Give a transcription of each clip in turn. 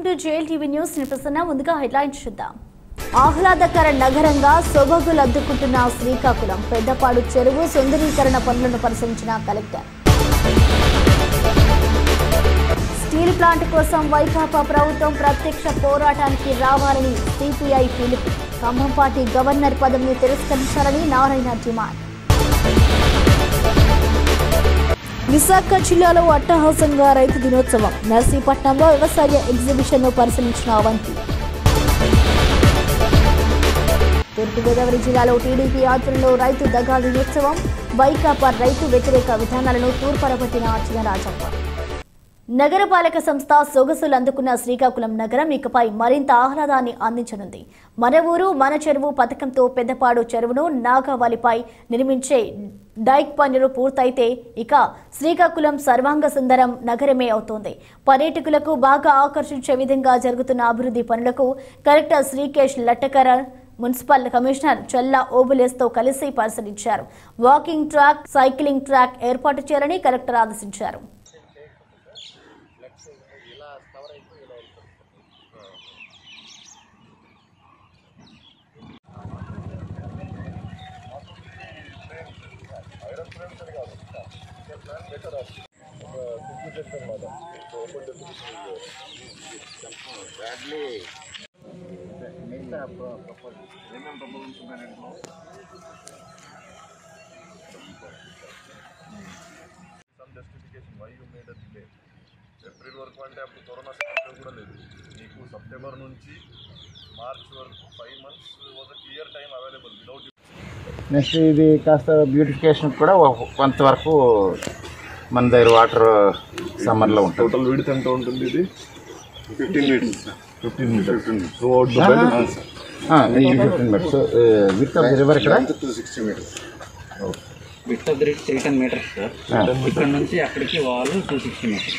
To JL TV news నిపిస్తున్న ముందుగా headlines చూద్దాం ఆహ్లాదకర నగరంగా సొబగులద్దుకుంటున్న శ్రీకాకుళం పెద్దపాడు చెరువు సుందరీకరణ పనులను పరిశీలించిన కలెక్టర్ స్టీల్ ప్లాంట్ కోసం వైకాపా ప్రభుత్వం ప్రత్యక్ష పోరాటానికి రావాలని సిపిఐ పిలుపు ఖమ్మం పార్టీ గవర్నర్ పదవిని తిరస్కరించాలని నారాయణ డిమాండ్ విశాఖ జిల్లాలో అట్టహాసంగా రైతు దినోత్సవం నర్సీపట్నంలో వ్యవసాయ ఎగ్జిబిషన్ ను పరిశీలించిన అవంతి తూర్పుగోదావరి జిల్లాలో టీడీపీ ఆధ్వర్యంలో రైతు దగా దినోత్సవం వైకాపా రైతు వ్యతిరేక విధానాలను తూర్పరబట్టిన చినరాజప్ప నగరపాలక సంస్థ సొగసులు అందుకున్న శ్రీకాకుళం నగరం ఇకపై మరింత ఆహ్లాదాన్ని అందించనుంది మన ఊరు మన చెరువు పథకంతో పెద్దపాడు చెరువును నాగావళిపై నిర్మించే డైక్ పనులు పూర్తయితే ఇక శ్రీకాకుళం సర్వాంగ సుందరం నగరమే అవుతోంది పర్యాటకులకు బాగా ఆకర్షించే విధంగా జరుగుతున్న అభివృద్ధి పనులకు collector Srikesh Lathkar municipal commissioner Chella ఓబులేస్తో కలిసి పరిశీలించారు వాకింగ్ ట్రాక్ సైక్లింగ్ ట్రాక్ ఏర్పాటు చేయాలని కలెక్టర్ ఆదేశించారు some justification why you made a delay April వరకు అంటే అప్పుడు కరోనా సిచ్యువేషన్ కూడా లేదు మీకు సెప్టెంబర్ నుంచి మార్చ్ వరకు five months was a clear time available without next ఇది కాస్త బ్యూటిఫికేషన్ కూడా ఒక- కొంతవరకు మన దగ్గర వాటర్ సమ్మర్లో ఉంటుంది టోటల్ విడ్త్ ఎంత ఉంటుంది ఇది fifteen metres fifteen metres throughout the belt ఇది fifteen minutes width of the river ఇక్కడ width of the three ten metres sir ఇక్కడ నుంచి అక్కడికి వాల్ టూ సిక్స్టీ మీటర్స్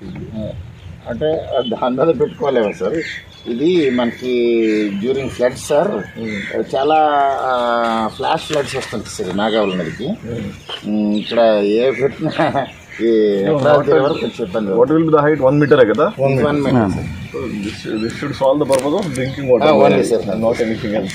అంటే దాని మీద పెట్టుకోలేము సార్ ఇది మనకి డ్యూరింగ్ ఫ్లడ్స్ సార్ చాలా ఫ్లాష్ ఫ్లడ్స్ వస్తుంది సార్ నాగావళి నదికి ఉమ్, ఇక్కడ ఏ పెట్టినా ఈ అమరావతి river కొంచెం ఇబ్బంది what will be the height one మీటరే కదా one metre this this should solve the purpose of drinking Ah, only, water sir. Not anything else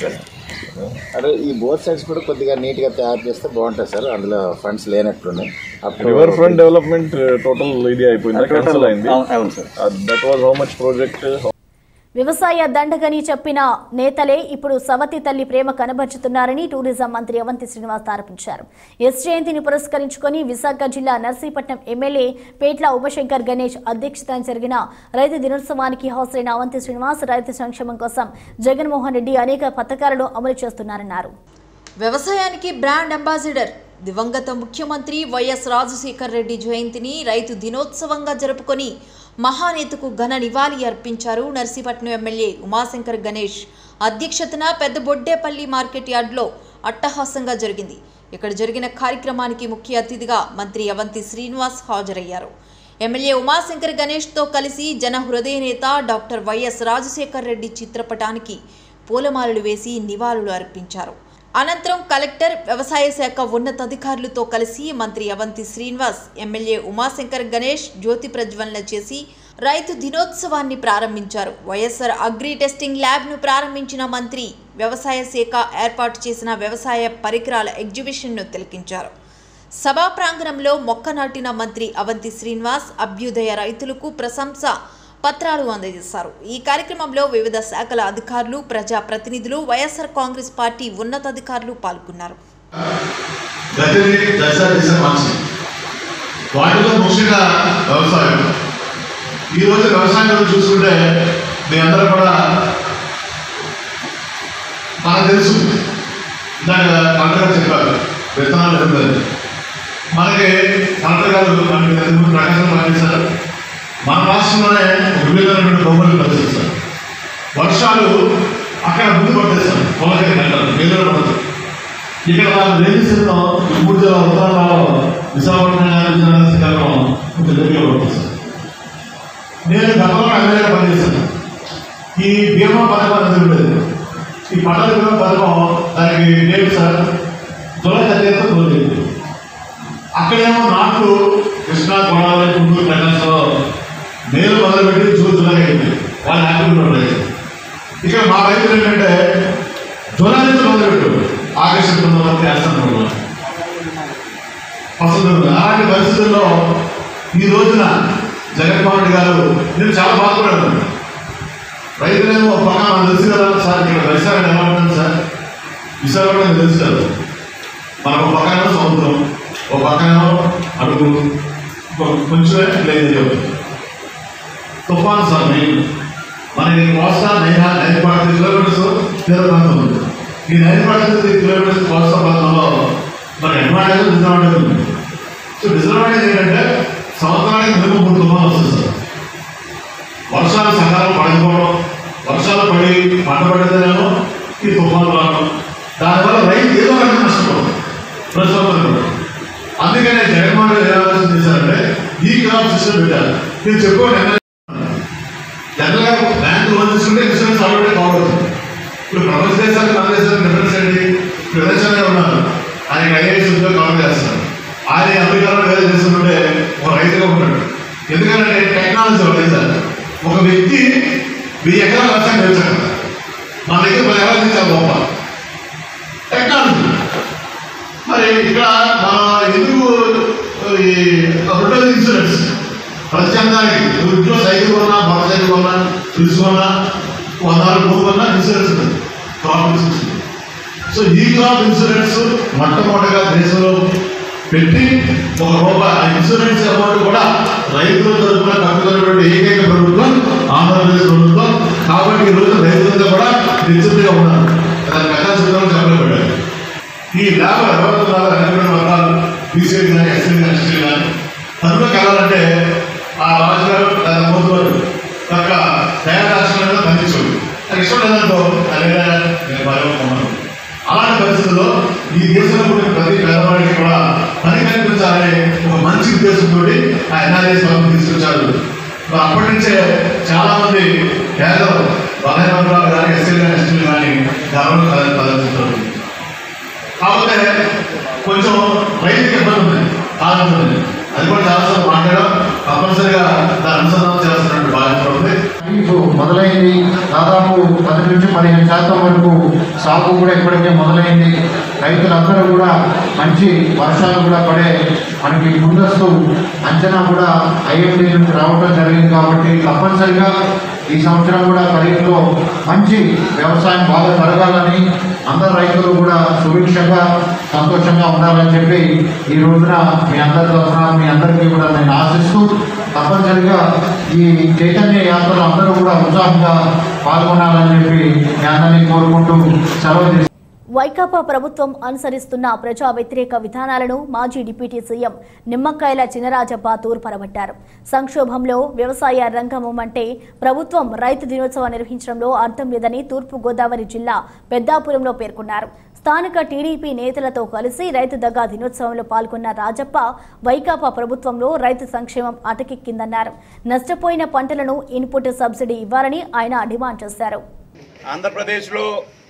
అదే ఈ బోత్ సైడ్స్ కూడా కొద్దిగా నీట్ గా తయారు చేస్తే బాగుంటుంది సార్ అందులో ఫండ్స్ లేనట్లున్నాయి అప్పుడు రివర్ ఫ్రంట్ డెవలప్మెంట్ టోటల్ ఇది అయిపోయింది క్యాన్సిల్ అయింది అవును sir that was how much project వ్యవసాయ దండగని చెప్పిన నేతలే ఇప్పుడు సవతి తల్లి ప్రేమ కనబరుచుతున్నారని టూరిజం మంత్రి అవంతి శ్రీనివాస్ ఆరోపించారు ఎస్ జయంతిని పురస్కరించుకొని విశాఖ జిల్లా నర్సీపట్నం ఎమ్మెల్యే పేట్ల ఉమాశంకర్ గణేష్ అధ్యక్షతన జరిగిన రైతు దినోత్సవానికి హాజరైన అవంతి శ్రీనివాస్ రైతు సంక్షేమం కోసం జగన్మోహన్ రెడ్డి అనేక పథకాలను అమలు చేస్తున్నారన్నారు వ్యవసాయానికి బ్రాండ్ అంబాసిడర్ దివంగత ముఖ్యమంత్రి వైఎస్ రాజశేఖర్ రెడ్డి జయంతిని రైతు దినోత్సవంగా జరుపుకొని మహానేతకు ఘన నివాళి అర్పించారు నర్సీపట్నం ఎమ్మెల్యే ఉమాశంకర్ గణేష్ అధ్యక్షతన పెద్ద బొడ్డేపల్లి మార్కెట్ యార్డ్లో అట్టహాసంగా జరిగింది ఇక్కడ జరిగిన కార్యక్రమానికి ముఖ్య అతిథిగా మంత్రి అవంతి శ్రీనివాస్ హాజరయ్యారు ఎమ్మెల్యే ఉమాశంకర్ గణేష్తో కలిసి జన హృదయ నేత డాక్టర్ వైఎస్ రాజశేఖర్ రెడ్డి చిత్రపటానికి పూలమాలలు వేసి నివాళులు అర్పించారు అనంతరం కలెక్టర్ వ్యవసాయ శాఖ ఉన్నతాధికారులతో కలిసి మంత్రి అవంతి శ్రీనివాస్ ఎమ్మెల్యే ఉమాశంకర్ గణేష్ జ్యోతి ప్రజ్వలన చేసి రైతు దినోత్సవాన్ని ప్రారంభించారు వైఎస్ఆర్ అగ్రి టెస్టింగ్ ల్యాబ్ను ప్రారంభించిన మంత్రి వ్యవసాయ శాఖ ఏర్పాటు చేసిన వ్యవసాయ పరికరాల ఎగ్జిబిషన్ను తిలకించారు సభా ప్రాంగణంలో మొక్క నాటిన మంత్రి అవంతి శ్రీనివాస్ అభ్యుదయ రైతులకు ప్రశంస పత్రాలు అందజేశారు ఈ కార్యక్రమంలో వివిధ శాఖల అధికారులు ప్రజా ప్రతినిధులు వైఎస్ఆర్ కాంగ్రెస్ పార్టీ ఉన్నతాధికారులు పాల్గొన్నారు ప్రతిదీ దశ దిశ మార్చి వాటిలో ముఖ్యంగా వ్యవసాయం ఈరోజు వ్యవసాయం గురించి చూసుకుంటే మీ అందరూ కూడా మనకు తెలుసు ఇందాక కలెక్టర్ గారు చెప్పారు విత్తనాలు ఇవ్వలేదు మనకి కలెక్టర్ గారు మనకి ఇంతకుముందు ప్రకాశం పంపిస్తారు మన రాష్ట్రంలోనే ఒక వివిధమైనటువంటి బహుమతులు పరిశీలిస్తారు వర్షాలు అక్కడ ముందు పట్టేస్తారు పొలకి వెళ్ళారు నీళ్ళు పడతారు ఇక్కడ వాళ్ళు రేగిస్తున్న మూడు జిల్లా ఉత్తరాలలో విశాఖపట్నం కానీ విజయనగరం శ్రీకాకుళం కొంచెం దగ్గర పడుతుంది నేను గతంలో ఎమ్మెల్యేగా పనిచేశాను ఈ బీమా పథకం అనేది ఉండేది ఈ పంటల బీమా పథకం దానికి లేదు సార్ తుల చర్యతో తోలేదు అక్కడేమో నాట్లు కృష్ణా గోదావరి గుంటూరు ప్రకాశంలో మేలు మొదలుపెట్టి జూన్ జూలై అయింది వాళ్ళు హ్యాపీగా ఉంటారు ఇక్కడ మా రైతులు ఏంటంటే జూలై నుంచి మొదలుపెట్టు ఆగస్టు తొమ్మిది వరకు వేస్తాను అసలు అలాంటి పరిస్థితుల్లో ఈ రోజున జగన్మోహన్ రెడ్డి గారు నేను చాలా బాధపడాను రైతులేమో ఒక పక్క మనకు తెలుసు కదా సార్ ఇక్కడ పరిసరాలు ఎలా ఉంటుంది సార్ విశాఖపట్నం తెలుసు కదా మనకు ఒక పక్కనేమో సముద్రం ఒక పక్కనేమో అడుగు కొ- కొంచెమే లేదు చెప్తుంది తుఫాన్ సార్ మెయిన్ మనకి కోస్తా నైనా నైన్ పాయింట్ కిలోమీటర్స్ తీర ప్రాంతం ఉంది ఈ నైన్ పాయింట్ కిలోమీటర్స్ కోస్తా ప్రాంతంలో మన అడ్వాంటేజ్ డిసడ్వాంటేజ్ ఉంది సో డిసడ్వాంటేజ్ ఏంటంటే సంవత్సరానికి మినిమం మూడు తుఫాన్ వస్తుంది సార్ వర్షాలు సకాలం పడకపోవడం వర్షాలు పడి పంట పడితేనేమో ఈ తుఫాను రావడం దానివల్ల రైతు ఏదో రకంగా నష్టపోవడం ప్రస్తుతం అందుకనే జగన్మోహన్ రెడ్డి ఏ ఆలోచన చేశారంటే ఈ క్రాప్ సిస్టమ్ పెట్టారు నేను చెప్పుకోండి జనరల్గా బ్యాంకు లోన్ తీసుకుంటే ఇన్సూరెన్స్ ఆల్రెడీ కవర్ అవుతుంది ఇప్పుడు ప్రపంచ దేశాలకు మన దేశాలకు డిఫరెన్స్ ఏంటి ఇప్పుడు విదేశాలే ఉన్నారు ఆయన ఐఏఎస్ ఉద్యోగం కవర్ చేస్తారు ఆయన అమెరికాలో వేరే దేశం ఉంటే ఒక రైతుగా ఉంటాడు ఎందుకంటే టెక్నాలజీ ఒకటి సార్ ఒక వ్యక్తి వెయ్యి ఎకరాల వ్యవసాయం చేశాడు మన దగ్గర పది ఎకరాలు చేశారు గొప్ప టెక్నాలజీ మరి ఇక్కడ మన ఎందుకు ఈ రెండోది ఇన్సూరెన్స్ ప్రత్యేకానికి ఇంట్లో సైకిల్ కొన్నా మోటార్ సైకిల్ కొన్నా ఫ్రిడ్జ్ కొన్నా వందలు భూమి కొన్నా ఇన్సూరెన్స్ ఉంది క్రాప్ ఇన్సూరెన్స్ ఉంది. సో ఈ క్రాప్ ఇన్సూరెన్స్ మొట్టమొదటిగా దేశంలో పెట్టి ఒక రూపాయి ఆ ఇన్సూరెన్స్ అమౌంట్ కూడా రైతుల తరఫున కట్టుకున్నటువంటి ఏకైక ప్రభుత్వం ఆంధ్రప్రదేశ్ ప్రభుత్వం కాబట్టి ఈ రోజు రైతులంతా కూడా నిశ్చితంగా ఉన్నారు దాని మెకానిజం చెప్పలేబడ్డారు ఈ లేబర్ ఎవరున్నారు వెనకబడిన వర్గాలు బీసీ కానీ ఎస్సీ కానీ ఎస్టీ కానీ అందులోకి వెళ్ళాలంటే ఆ రాజుగారు దాని మోతువారు యొక్క దయాదాక్షణంగా బంధించాడు నాకు ఇష్టం లేదంటో అదే నేను భయపడుతున్నాను అలాంటి పరిస్థితుల్లో ఈ దేశంలో పుట్టిన ప్రతి పేదవాడికి కూడా పని కల్పించాలనే ఒక మంచి ఉద్దేశంతో ఆ ఎన్ఆర్ఎస్ పథకం తీసుకొచ్చారు మరి అప్పటి నుంచే చాలా మంది పేదలు బలహీన వర్గాలు కానీ ఎస్సీలు కానీ ఎస్టీలు కానీ గర్వం ప్రదర్శించారు కాకపోతే కొంచెం రైతుకి ఇబ్బంది ఉంది కాలం ఉంది అది కూడా చాలాసార్లు మాట్లాడడం తప్పనిసరిగా దాన్ని అనుసంధానం చేస్తున్నట్టు బాధ్యత ఉంది ఖరీఫ్ మొదలైంది దాదాపు పది నుంచి పదిహేను శాతం వరకు సాగు కూడా ఇప్పటికే మొదలైంది రైతులందరూ కూడా మంచి వర్షాలు కూడా పడే మనకి ముందస్తు అంచనా కూడా ఐఎండీ నుంచి రావడం జరిగింది కాబట్టి తప్పనిసరిగా ఈ సంవత్సరం కూడా ఖరీఫ్లో మంచి వ్యవసాయం బాగా జరగాలని అందరు రైతులు కూడా సుభిక్షంగా సంతోషంగా ఉండాలని చెప్పి ఈ రోజున మీ అందరి తరఫున మీ అందరికీ కూడా నేను ఆశిస్తూ తప్పనిసరిగా ఈ చైతన్య యాత్రలో అందరూ కూడా ఉత్సాహంగా పాల్గొనాలని చెప్పి మీ అందరినీ కోరుకుంటూ సెలవు తీసుకుంటున్నాను. వైకాపా ప్రభుత్వం అనుసరిస్తున్న ప్రజా వ్యతిరేక విధానాలను మాజీ డిప్యూటీ సీఎం నిమ్మకాయల చినరాజప్ప తూర్పరబట్టారు సంక్షోభంలో వ్యవసాయ రంగం అంటే ప్రభుత్వం రైతు దినోత్సవం నిర్వహించడంలో అర్థం లేదని తూర్పు గోదావరి జిల్లా పెద్దాపురంలో పేర్కొన్నారు స్థానిక టీడీపీ నేతలతో కలిసి రైతు దగా దినోత్సవంలో పాల్గొన్న రాజప్ప వైకాపా ప్రభుత్వంలో రైతు సంక్షేమం అటకెక్కిందన్నారు నష్టపోయిన పంటలను ఇన్పుట్ సబ్సిడీ ఇవ్వాలని ఆయన డిమాండ్ చేశారు ఆంధ్రప్రదేశ్లో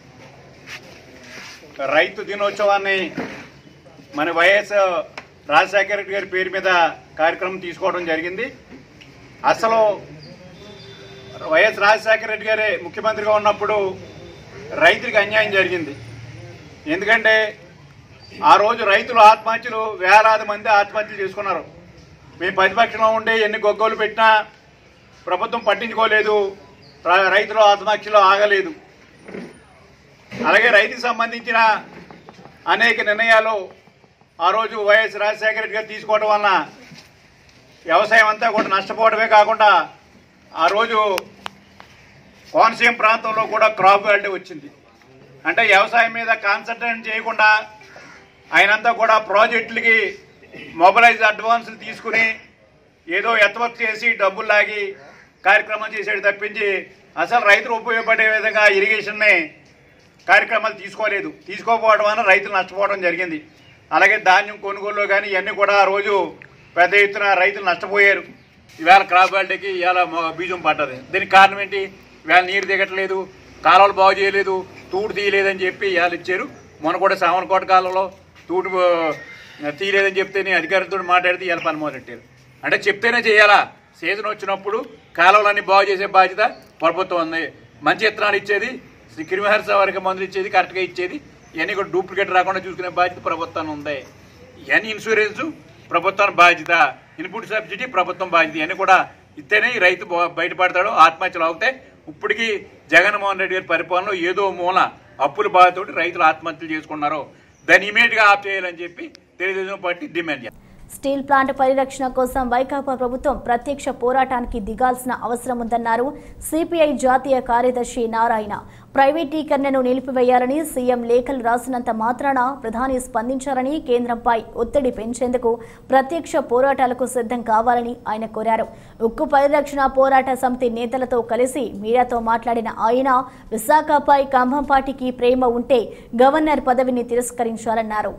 రైతు దినోత్సవాన్ని మన వైఎస్ రాజశేఖర రెడ్డి గారి పేరు మీద కార్యక్రమం తీసుకోవడం జరిగింది అసలు వైఎస్ రాజశేఖర రెడ్డి గారే ముఖ్యమంత్రిగా ఉన్నప్పుడు రైతులకు అన్యాయం జరిగింది ఎందుకంటే ఆ రోజు రైతులు ఆత్మహత్యలు వేలాది మంది ఆత్మహత్యలు చేసుకున్నారు మేము ప్రతిపక్షంలో ఉండే ఎన్ని గొగ్గోలు పెట్టినా ప్రభుత్వం పట్టించుకోలేదు ర- రైతులు ఆత్మహత్యలు ఆగలేదు అలాగే రైతుకు సంబంధించిన అనేక నిర్ణయాలు ఆ రోజు వైఎస్ రాజశేఖర రెడ్డి గారు తీసుకోవడం వలన వ్యవసాయం అంతా కూడా నష్టపోవడమే కాకుండా ఆ రోజు కోనసీమ ప్రాంతంలో కూడా క్రాప్ వాల్టీ వచ్చింది అంటే వ్యవసాయం మీద కాన్సన్ట్రేట్ చేయకుండా ఆయనంతా కూడా ప్రాజెక్టులకి మొబైలైజ్ అడ్వాన్సులు తీసుకుని ఏదో ఎత్తవత్తు చేసి డబ్బులు లాగి కార్యక్రమం చేసేది తప్పించి అసలు రైతులు ఉపయోగపడే విధంగా ఇరిగేషన్ని కార్యక్రమాలు తీసుకోలేదు తీసుకోకపోవడం వలన రైతులు నష్టపోవడం జరిగింది అలాగే ధాన్యం కొనుగోలు కానీ ఇవన్నీ కూడా ఆ రోజు పెద్ద ఎత్తున రైతులు నష్టపోయారు ఈవేళ క్రాప్ వాల్టీకి ఇవాళ మొ- బీజం పడ్డది దీనికి కారణం ఏంటి ఇవాళ నీరు దిగట్లేదు కాలువలు బాగు చేయలేదు తూడు తీయలేదని చెప్పి ఇవాళ ఇచ్చారు మొన్న కూడా సామనకోట కాలంలో తూడు ఆ, తీయలేదని చెప్తేనే అధికారులతో మాట్లాడితే ఇవాళ పని మొదలెట్టారు అంటే చెప్తేనే చేయాలా సీజన్ వచ్చినప్పుడు కాలువలన్నీ బాగు చేసే బాధ్యత ప్రభుత్వం ఉంది మంచి విత్తనాలు ఇచ్చేది క్రిమిహర్స వారికి మందులు ఇచ్చేది కరెక్ట్గా ఇచ్చేది ఇవన్నీ కూడా డూప్లికేట్ రాకుండా చూసుకునే బాధ్యత ప్రభుత్వాన్ని ఉంది ఇవన్నీ ఇన్సూరెన్స్ ప్రభుత్వం బాధ్యత ఇన్పుట్ సబ్సిడీ ప్రభుత్వం బాధ్యత ఇవన్నీ కూడా ఇస్తేనే ఈ రైతు బ- బయటపడతాడు ఆత్మహత్యలు అవుతాయి ఇప్పటికీ జగన్మోహన్ రెడ్డి గారి పరిపాలనలో ఏదో మూల అప్పుల బాధతోటి రైతులు ఆత్మహత్యలు చేసుకున్నారు దాన్ని ఇమీడియట్గా ఆఫ్ చేయాలని చెప్పి తెలుగుదేశం పార్టీ డిమాండ్ చేస్తారు స్టీల్ ప్లాంట్ పరిరక్షణ కోసం వైకాపా ప్రభుత్వం ప్రత్యక్ష పోరాటానికి దిగాల్సిన అవసరం ఉందన్నారు సిపిఐ జాతీయ కార్యదర్శి నారాయణ ప్రైవేటీకరణను నిలిపివేయాలని సీఎం లేఖలు రాసినంత మాత్రాన ప్రధాని స్పందించారని కేంద్రంపై ఒత్తిడి పెంచేందుకు ప్రత్యక్ష పోరాటాలకు సిద్ధం కావాలని ఆయన కోరారు ఉక్కు పరిరక్షణ పోరాట సమితి నేతలతో కలిసి మీడియాతో మాట్లాడిన ఆయన విశాఖపై కంభంపాటికి ప్రేమ ఉంటే గవర్నర్ పదవిని తిరస్కరించాలన్నారు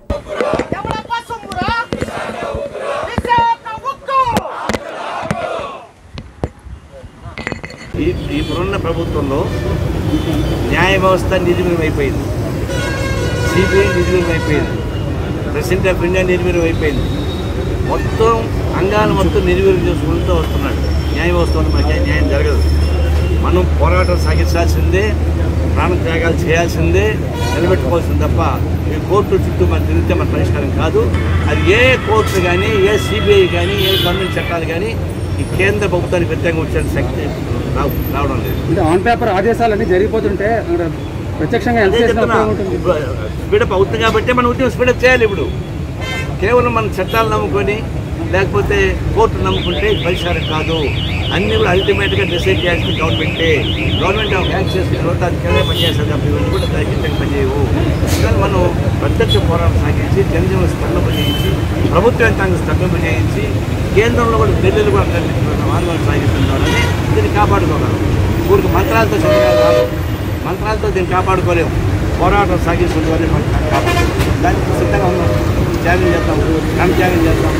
ఈ ఇప్పుడున్న ప్రభుత్వంలో న్యాయ వ్యవస్థ నిర్వీర్యం అయిపోయింది సిబిఐ నిర్వీర్యం అయిపోయింది ప్రెసిడెంట్ ఆఫ్ ఇండియా నిర్వీర్యం అయిపోయింది మొత్తం అంగాలు మొత్తం నిర్వీర్యం చేసుకుంటూ వస్తున్నాడు న్యాయ వ్యవస్థ వల్ల మనకి న్యాయం జరగదు మనం పోరాటం సాగించాల్సిందే ప్రాణ త్యాగాలు చేయాల్సిందే నిలబెట్టుకోవాల్సింది తప్ప ఈ కోర్టు చుట్టూ మనం తిరిగితే మన పరిష్కారం కాదు అది ఏ కోర్టు కానీ ఏ సిబిఐ కానీ ఏ గవర్నమెంట్ చట్టాలు కానీ ఈ కేంద్ర ప్రభుత్వానికి వ్యతిరేకంగా వచ్చే శక్తి రావు రావడం లేదు అంటే ఆన్ పేపర్ ఆదేశాలన్నీ జరిగిపోతుంటే అక్కడ ప్రత్యక్షంగా ఎంత అదే చేసినా చెప్తున్నా ఉపయోగం ఉంటుంది స్పీడప్ అవుతుంది కాబట్టి మన ఉద్యమం స్పీడప్ చేయాలి ఇప్పుడు కేవలం మన చట్టాలు నమ్ముకొని లేకపోతే కోర్టు నమ్ముకుంటే ఇది పరిష్కారం కాదు అన్ని కూడా అల్టిమేట్గా డిసైడ్ చేయాల్సింది గవర్నమెంటే గవర్నమెంట్ యాక్ట్ చేసిన తర్వాత అది కింద పనిచేస్తుంది కాబట్టి ఇవన్నీ కూడా ఖచ్చితంగా పనిచేయవు కానీ మనం ప్రత్యక్ష పోరాటం సాగించి జనజీవన స్తంభింపజేయించి ప్రభుత్వ యంత్రాంగం స్తంభింపజేయించి కేంద్రంలో కూడా ఢిల్లీలో కూడా కనిపిస్తున్న ఆందోళన సాగిస్తున్నారని దీన్ని కాపాడుకోగలం ఊరికి మంత్రాలతో చదివారు రాదు మంత్రాలతో దీన్ని కాపాడుకోలేము పోరాటం సాగిస్తుందని మనం కాపాడుకోలేము దానికి సిద్ధంగా ఉన్నాం త్యాగం చేస్తాం కమ్ త్యాగం చేస్తాం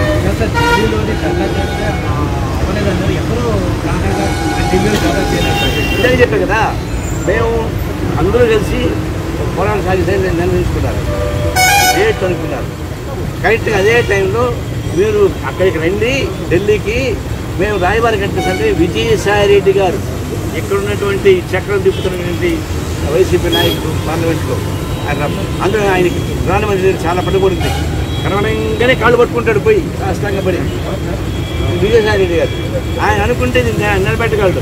ఇదే చెప్పాను కదా మేము అందరూ కలిసి ఒక పోరాటం సాగితే నిర్ణయించుకున్నారు డేట్ అనుకున్నారు కరెక్ట్గా అదే టైంలో మీరు అక్కడికి రండి ఢిల్లీకి మేము రాయబారి కనిపిస్తుంటే విజయసాయి రెడ్డి గారు ఇక్కడ ఉన్నటువంటి చక్రం తిప్పుతున్నటువంటి వైసీపీ నాయకుడు పార్లమెంట్లో ఆయన అందరూ ఆయనకి ప్రధానమంత్రి దగ్గర చాలా పట్టుబడింది కనవడంగానే కాళ్ళు పట్టుకుంటాడు పోయి సాష్టాంగ పడి విజయసాయి రెడ్డి గారు ఆయన అనుకుంటే ఇది నే- నిలబెట్టగలడు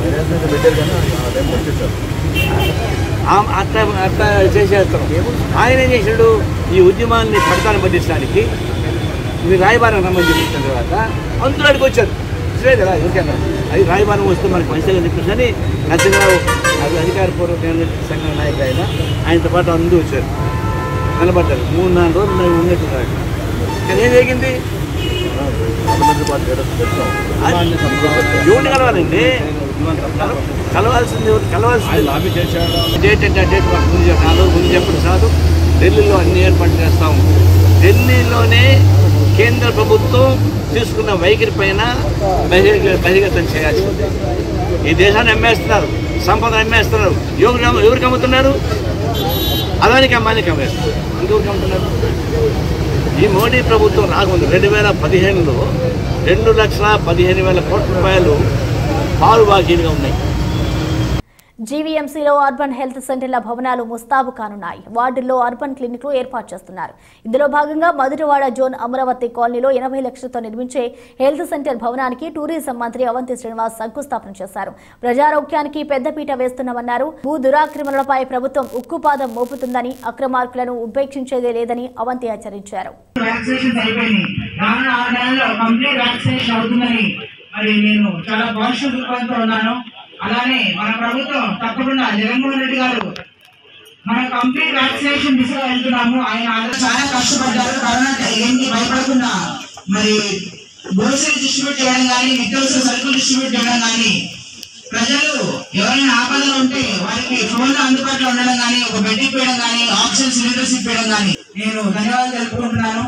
ఆ- అట్లా అట్లా చేసేస్తాం ఆయన ఏం చేశాడు ఈ ఉద్యమాన్ని పడతాను పట్టించడానికి మీరు రాయబారం రమ్మని చెప్పిన తర్వాత అందరూ అడిగి వచ్చారు లేదు కదా ఎవరికైనా అది రాయబారం వస్తే మనకు మంచిగా చెప్పేసి అని నరసింహరావు అది అధికారపూర్వక సంఘం నాయకుడు ఆయన ఆయనతో పాటు అందరూ వచ్చారు నిలబడ్డారు మూడు నాలుగు రోజులు మేము ఉన్నట్టున్నారు అక్కడ. కానీ ఏం జరిగింది ఎవరిని కలవాలండి కల- కలవాల్సింది ఎవరు కలవాల్సింది డేట్ అంటే ఆ డేట్ మాకు ముందు చెప్ప- నాలుగు ముందు చెప్పడం కాదు ఢిల్లీలో అన్ని ఏర్పాటు చేస్తాము ఢిల్లీలోనే కేంద్ర ప్రభుత్వం తీసుకున్న వైఖరి పైన బహిర్గ బహిర్గతం చేయాల్సిందే ఈ దేశాన్ని అమ్మేస్తున్నారు సంపద అమ్మేస్తున్నారు ఎవరు అమ్ము- ఎవరికి అమ్ముతున్నారు అదానికి అమ్మానికి అమ్మేస్తున్నారు ఇంకెవరికి అమ్ముతున్నారు ఈ మోడీ ప్రభుత్వం రాకముందు రెండు వేల పదిహేనులో రెండు లక్షల పదిహేను వేల కోట్ల రూపాయలు పాలు బాకీలుగా ఉన్నాయి జీవీఎంసీలో అర్బన్ హెల్త్ సెంటర్ల భవనాలు ముస్తాబు కానున్నాయి వార్డుల్లో అర్బన్ క్లినిక్లు ఏర్పాటు చేస్తున్నారు ఇందులో భాగంగా మధురవాడ జోన్ అమరావతి కాలనీలో ఎనభై లక్షలతో నిర్మించే హెల్త్ సెంటర్ భవనానికి టూరిజం మంత్రి అవంతి శ్రీనివాస్ శంకుస్థాపన చేశారు ప్రజారోగ్యానికి పెద్దపీట వేస్తున్నామన్నారు భూ దురాక్రమణలపై ప్రభుత్వం ఉక్కుపాదం మోపుతుందని అక్రమార్కులను ఉపేక్షించేదే లేదని అవంతి హెచ్చరించారు వ్యాక్సినేషన్ అయిపోయినాయి రానున్న ఆరు నెలల్లో కంప్లీట్ వ్యాక్సినేషన్ అవుతుందని మరి నేను చాలా పాజిటివ్ దృక్పథంతో ఉన్నాను అలానే మన ప్రభుత్వం తప్పకుండా జగన్మోహన్ రెడ్డి గారు మన కంప్లీట్ వ్యాక్సినేషన్ దిశగా వెళ్తున్నాము ఆయన ఆల్రెడీ చాలా కష్టపడ్డారు కరోనా ఏంటి భయపడకుండా మరి గ్రోసరీ డిస్ట్రిబ్యూట్ చేయడం కానీ నిత్యావసర సరుకులు డిస్ట్రిబ్యూట్ చేయడం కానీ ప్రజలు ఎవరైనా ఆపదలు ఉంటే వారికి ఫోన్లో అందుబాటులో ఉండడం కానీ ఒక బెడ్ ఇప్పించడం కానీ ఆక్సిజన్ సిలిండర్స్ ఇప్పించడం కానీ నేను ధన్యవాదాలు తెలుపుకుంటున్నాను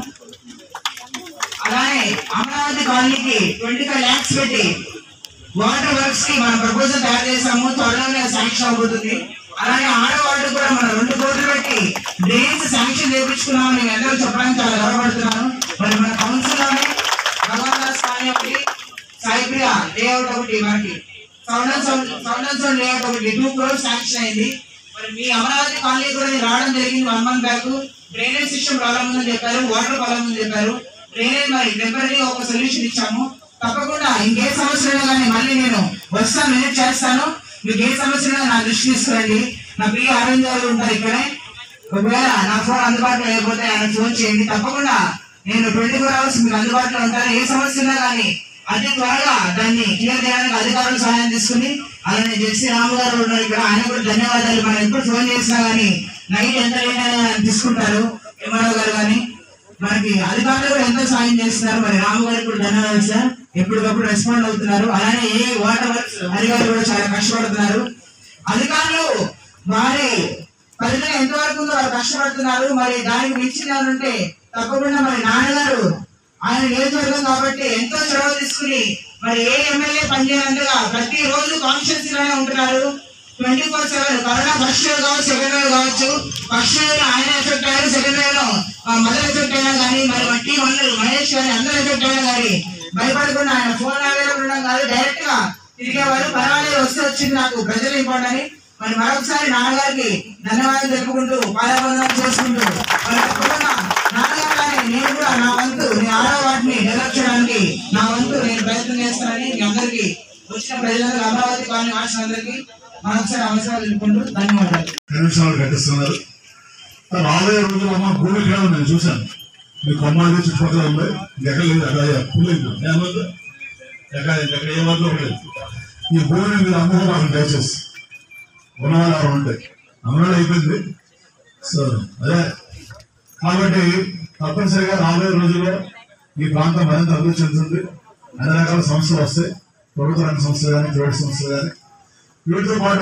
అలానే అమరావతి కాలనీకి ట్వంటీ ఫైవ్ ల్యాక్స్ పెట్టి వాటర్ వర్క్స్ కి మన ప్రపోజల్ తయారు చేసాము త్వరలోనే శాంక్షన్ అవుతుంది అలానే ఆడవాళ్ళు కూడా మనం రెండు కోట్లు పెట్టి డ్రైన్స్ శాంక్షన్ చేయించుకున్నామని నేను అందరూ చెప్పడానికి చాలా గర్వపడుతున్నాను మరి మన కౌన్సిల్ లోనే భగవాన్ దాస్ కాలనీ ఒకటి సాయిప్రియ లేఅవుట్ ఒకటి మనకి sound and sound sound and sound layout ఒకటి టూ క్రోర్స్ శాంక్షన్ అయింది మరి మీ అమరావతి కాలనీ కూడా నేను రావడం జరిగింది one month back drainage system problem ఉందని చెప్పారు వాటర్ ప్రాబ్లం ఉందని చెప్పారు డ్రైనేజ్ మరి టెంపరీ ఒక సొల్యూషన్ ఇచ్చాము తప్పకుండా ఇంకే సమస్య ఉన్నా కానీ మళ్ళీ నేను వస్తాను విజిట్ చేస్తాను మీకు ఏ సమస్య ఉన్నా నా దృష్టి తీసుకురండి నా ప్రియ అరవింద్ గారు ఉంటారు ఇక్కడే ఒకవేళ నా ఫోన్ అందుబాటులో లేకపోతే ఆయన ఫోన్ చేయండి తప్పకుండా నేను ట్వంటీ ఫోర్ అవర్స్ మీకు అందుబాటులో ఉంటాను ఏ సమస్య ఉన్నా కానీ అతి త్వరగా దాన్ని క్లియర్ చేయడానికి అధికారుల సహాయం తీసుకుని అలానే జెర్సీ రాము గారు ఉన్నారు ఇక్కడ ఆయన కూడా ధన్యవాదాలు మనం ఎప్పుడు ఫోన్ చేసినా కానీ నైట్ ఎంత లేట్ అయినా తీసుకుంటారు ఎంఆర్ఓ గారు కానీ మనకి అధికారులు కూడా ఎంతో సాయం చేస్తున్నారు మరి రాము గారికి కూడా ధన్యవాదాలు సార్ ఎప్పటికప్పుడు రెస్పాండ్ అవుతున్నారు అలానే ఏ వాటర్ వర్క్స్ అధికారులు కూడా చాలా కష్టపడుతున్నారు అధికారులు వారి ఫలితం ఎంతవరకు ఉందో వారు కష్టపడుతున్నారు మరి దానికి మించిన ఉంటే తప్పకుండా మరి నాన్నగారు ఆయన నియోజకవర్గం కాబట్టి ఎంతో చొరవ తీసుకుని మరి ఏ ఎమ్మెల్యే పనిచేయనంతగా ప్రతి రోజు కాన్స్టిట్యూన్సీ లోనే ఉంటున్నారు twenty four seven corona first wave కావచ్చు సెకండ్ వేవ్ కావచ్చు ఫస్ట్ వేవ్ లో ఆయన ఎఫెక్ట్ అయ్యారు సెకండ్ వేవ్ లో మదర్ ఎఫెక్ట్ అయినా కానీ మరి మా టీం అందరూ మహేష్ కానీ అందరూ ఎఫెక్ట్ అయినా కానీ భయపడకుండా ఆయన ఫోన్ అవైలబుల్ ఉండడం కాదు డైరెక్ట్ గా తిరిగేవారు పర్వాలేదు వస్తే వచ్చింది నాకు ప్రజలు ఇంపార్ట్ అని మరి మరొకసారి నాన్నగారికి ధన్యవాదాలు తెలుపుకుంటూ పాదాబంధనం చేసుకుంటూ మరి తప్పకుండా నాన్నగారు కానీ నేను కూడా నా వంతు నేను ఆరో వాటిని డెవలప్ చేయడానికి నా వంతు నేను ప్రయత్నం చేస్తానని మీ అందరికీ వచ్చిన ప్రజలందరూ అమరావతి కాలనీ వాసులందరికీ మరొకసారి అవసరాలు తెలుపుకుంటూ ధన్యవాదాలు నిమిషాలు కట్టిస్తున్నారు రాబోయే రోజులు అమ్మ భూమి ఇక్కడ నేను చూశాను మీ కొమ్మాది చుట్టుపక్కల ఉంది ఎక్కడ లేదు అక్కడ పుల్లేదు ఏమవుతుంది ఎక్కడ ఎక్కడ ఏ వాటిలో లేదు ఈ భూమిని మీరు అమ్ముకోవాలి దయచేసి ఉన్నవాళ్ళు ఎవరు ఉంటాయి అమ్మడం అయిపోయింది సో అదే కాబట్టి తప్పనిసరిగా రాబోయే రోజుల్లో ఈ ప్రాంతం మరింత అభివృద్ధి చెందుతుంది అన్ని రకాల సంస్థలు వస్తాయి ప్రభుత్వ రంగ సంస్థలు కానీ ప్రైవేట్ సంస్థలు కానీ వీటితో పాటు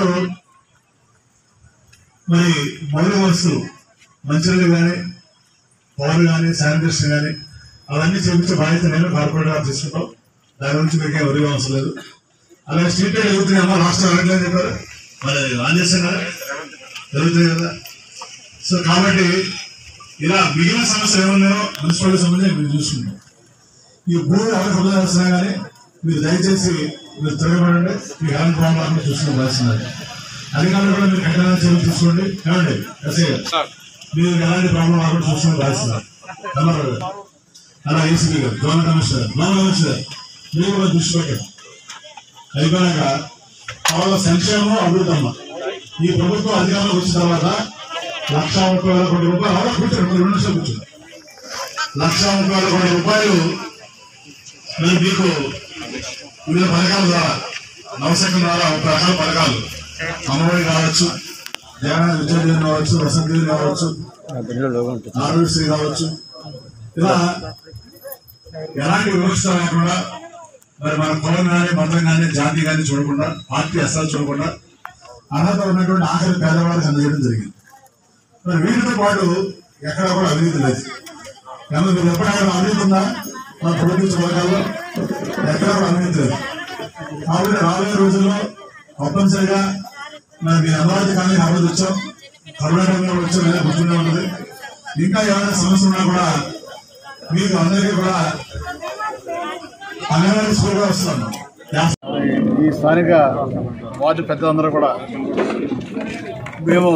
మరి మౌలిక వస్తువులు మంచినీళ్ళు కానీ పవర్ కానీ శానిటేషన్ కానీ అవన్నీ చేపించే బాధ్యత నేను కార్పొరేట్ గా తీసుకుంటాం దాని గురించి మీకేం ఒరిగా అవసరం లేదు అలాగే స్ట్రీట్ లైట్ ఎదుగుతున్నాయి అమ్మా రాష్ట్రం వెళ్ళట్లేదు చెప్పారు మరి ఆన్ చేస్తాం కదా జరుగుతున్నాయి కదా సో కాబట్టి ఇలా మిగిలిన సమస్యలు ఏమున్నాయో మున్సిపాలిటీ సంబంధించి మీరు చూసుకుంటాం ఈ భూమి ఎవరు సముదాయం వస్తున్నా కానీ మీరు దయచేసి మీరు తిరగబడండి మీకు ఎలాంటి ప్రాబ్లం చూసుకోవాల్సినది అధికారులు కూడా మీరు కఠినమైన చర్యలు తీసుకోండి ఏమండి ఎస్ఐ గారు. మీరు ఎలాంటి ప్రాబ్లం రాకుండా చూసుకుని రాస్తున్నారు కమరావు గారు అలా ఏసీపీ గారు జోన్ కమిషనర్ జోన్ కమిషనర్ మీరు కూడా దృష్టి పెట్టండి అయిపోయాక తర్వాత సంక్షేమం అభివృద్ధి అమ్మ ఈ ప్రభుత్వం అధికారంలోకి వచ్చిన తర్వాత లక్ష ముప్పై వేల కోట్ల రూపాయలు అలా కూర్చోండి మీరు రెండు నిమిషాలు కూర్చోండి లక్ష ముప్పై వేల కోట్ల రూపాయలు మరి మీకు వివిధ పథకాల ద్వారా నవశకం ద్వారా ముప్పై రకాల పథకాలు అమ్మఒడి కావచ్చు జగన్ విద్యా దీవెన కావచ్చు వసంత దీవెన కావచ్చు ఆరోగ్యశ్రీ కావచ్చు ఇలా ఎలాంటి వివక్ష లేకుండా మరి మన కులం కానీ మతం కానీ జాతి కానీ చూడకుండా పార్టీ అస్సాలు చూడకుండా అర్హత ఉన్నటువంటి ఆఖరి పేదవాళ్ళకి అందజేయడం జరిగింది మరి వీటితో పాటు ఎక్కడ కూడా అవినీతి లేదు కానీ మీరు ఎప్పుడైనా అవినీతి ఉందా మన ప్రభుత్వ వర్గాల్లో ఎక్కడ కూడా అవినీతి లేదు కాబట్టి రాబోయే రోజుల్లో తప్పనిసరిగా మరి మీ అమరావతి కానీ అభివృద్ధి వచ్చాం కర్ణాటకలో వచ్చాం ఏదో గుర్తుండే ఉంటుంది ఇంకా ఏమైనా సమస్య ఉన్నా కూడా మీకు అందరికీ కూడా అంగన్వాడీ స్కూల్ కూడా వస్తున్నాం ఈ స్థానిక వార్డు పెద్దలందరూ కూడా మేము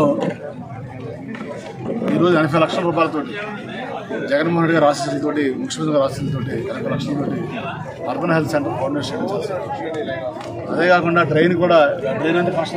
ఈరోజు ఎనభై లక్షల రూపాయలతోటి జగన్మోహన్ రెడ్డి గారు ఆశీస్సులతోటి ముఖ్యమంత్రి గారు ఆశీస్సులతోటి ఎనభై లక్షలతోటి అర్బన్ హెల్త్ సెంటర్ ఫౌండేషన్ చేస్తాం అదే కాకుండా ట్రైన్ కూడా ట్రైన్ అంటే ఫస్ట్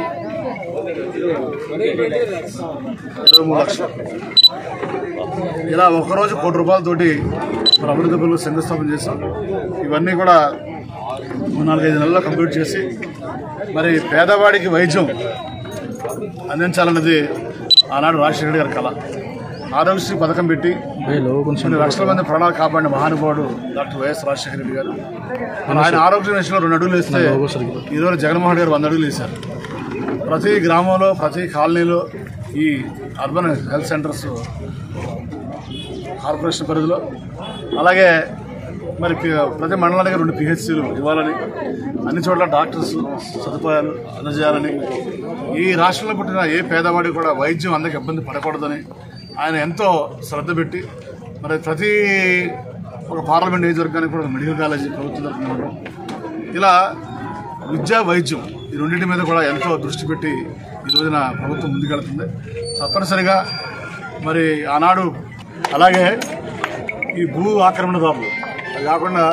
ఇరవై మూడు లక్షలు ఇలా ఒకరోజు కోటి రూపాయలతోటి మరి అభివృద్ధి పనులు శంకుస్థాపన చేస్తాం ఇవన్నీ కూడా నాలుగైదు నెలల్లో కంప్లీట్ చేసి మరి పేదవాడికి వైద్యం అందించాలన్నది ఆనాడు రాజశేఖర గారి కళ ఆరోగ్యశ్రీ పథకం పెట్టి కొన్ని లక్షల మంది ప్రాణాలు కాపాడిన మహానుభావుడు డాక్టర్ వైఎస్ రాజశేఖర రెడ్డి గారు మరి ఆయన ఆరోగ్య విషయంలో రెండు అడుగులు వేస్తే ఈరోజు జగన్మోహన్ గారు వంద అడుగులు వేశారు ప్రతి గ్రామంలో ప్రతి కాలనీలో ఈ అర్బన్ హెల్త్ సెంటర్స్ కార్పొరేషన్ పరిధిలో అలాగే మరి పి- ప్రతి మండలానికి రెండు పిహెచ్సిలు ఇవ్వాలని అన్ని చోట్ల డాక్టర్స్ సదుపాయాలు అందజేయాలని ఈ రాష్ట్రంలో పుట్టిన ఏ పేదవాడి కూడా వైద్యం అందరికి ఇబ్బంది పడకూడదని ఆయన ఎంతో శ్రద్ధ పెట్టి మరి ప్రతి ఒక పార్లమెంట్ నియోజకవర్గానికి కూడా ఒక మెడికల్ కాలేజీ ప్రభుత్వం తరఫున ఇవ్వడం ఇలా విద్య వైద్యం ఈ రెండింటి మీద కూడా ఎంతో దృష్టి పెట్టి ఈ రోజున ప్రభుత్వం ముందుకెళ్తుంది తప్పనిసరిగా మరి ఆనాడు అలాగే ఈ భూ ఆక్రమణదారులు అది కాకుండా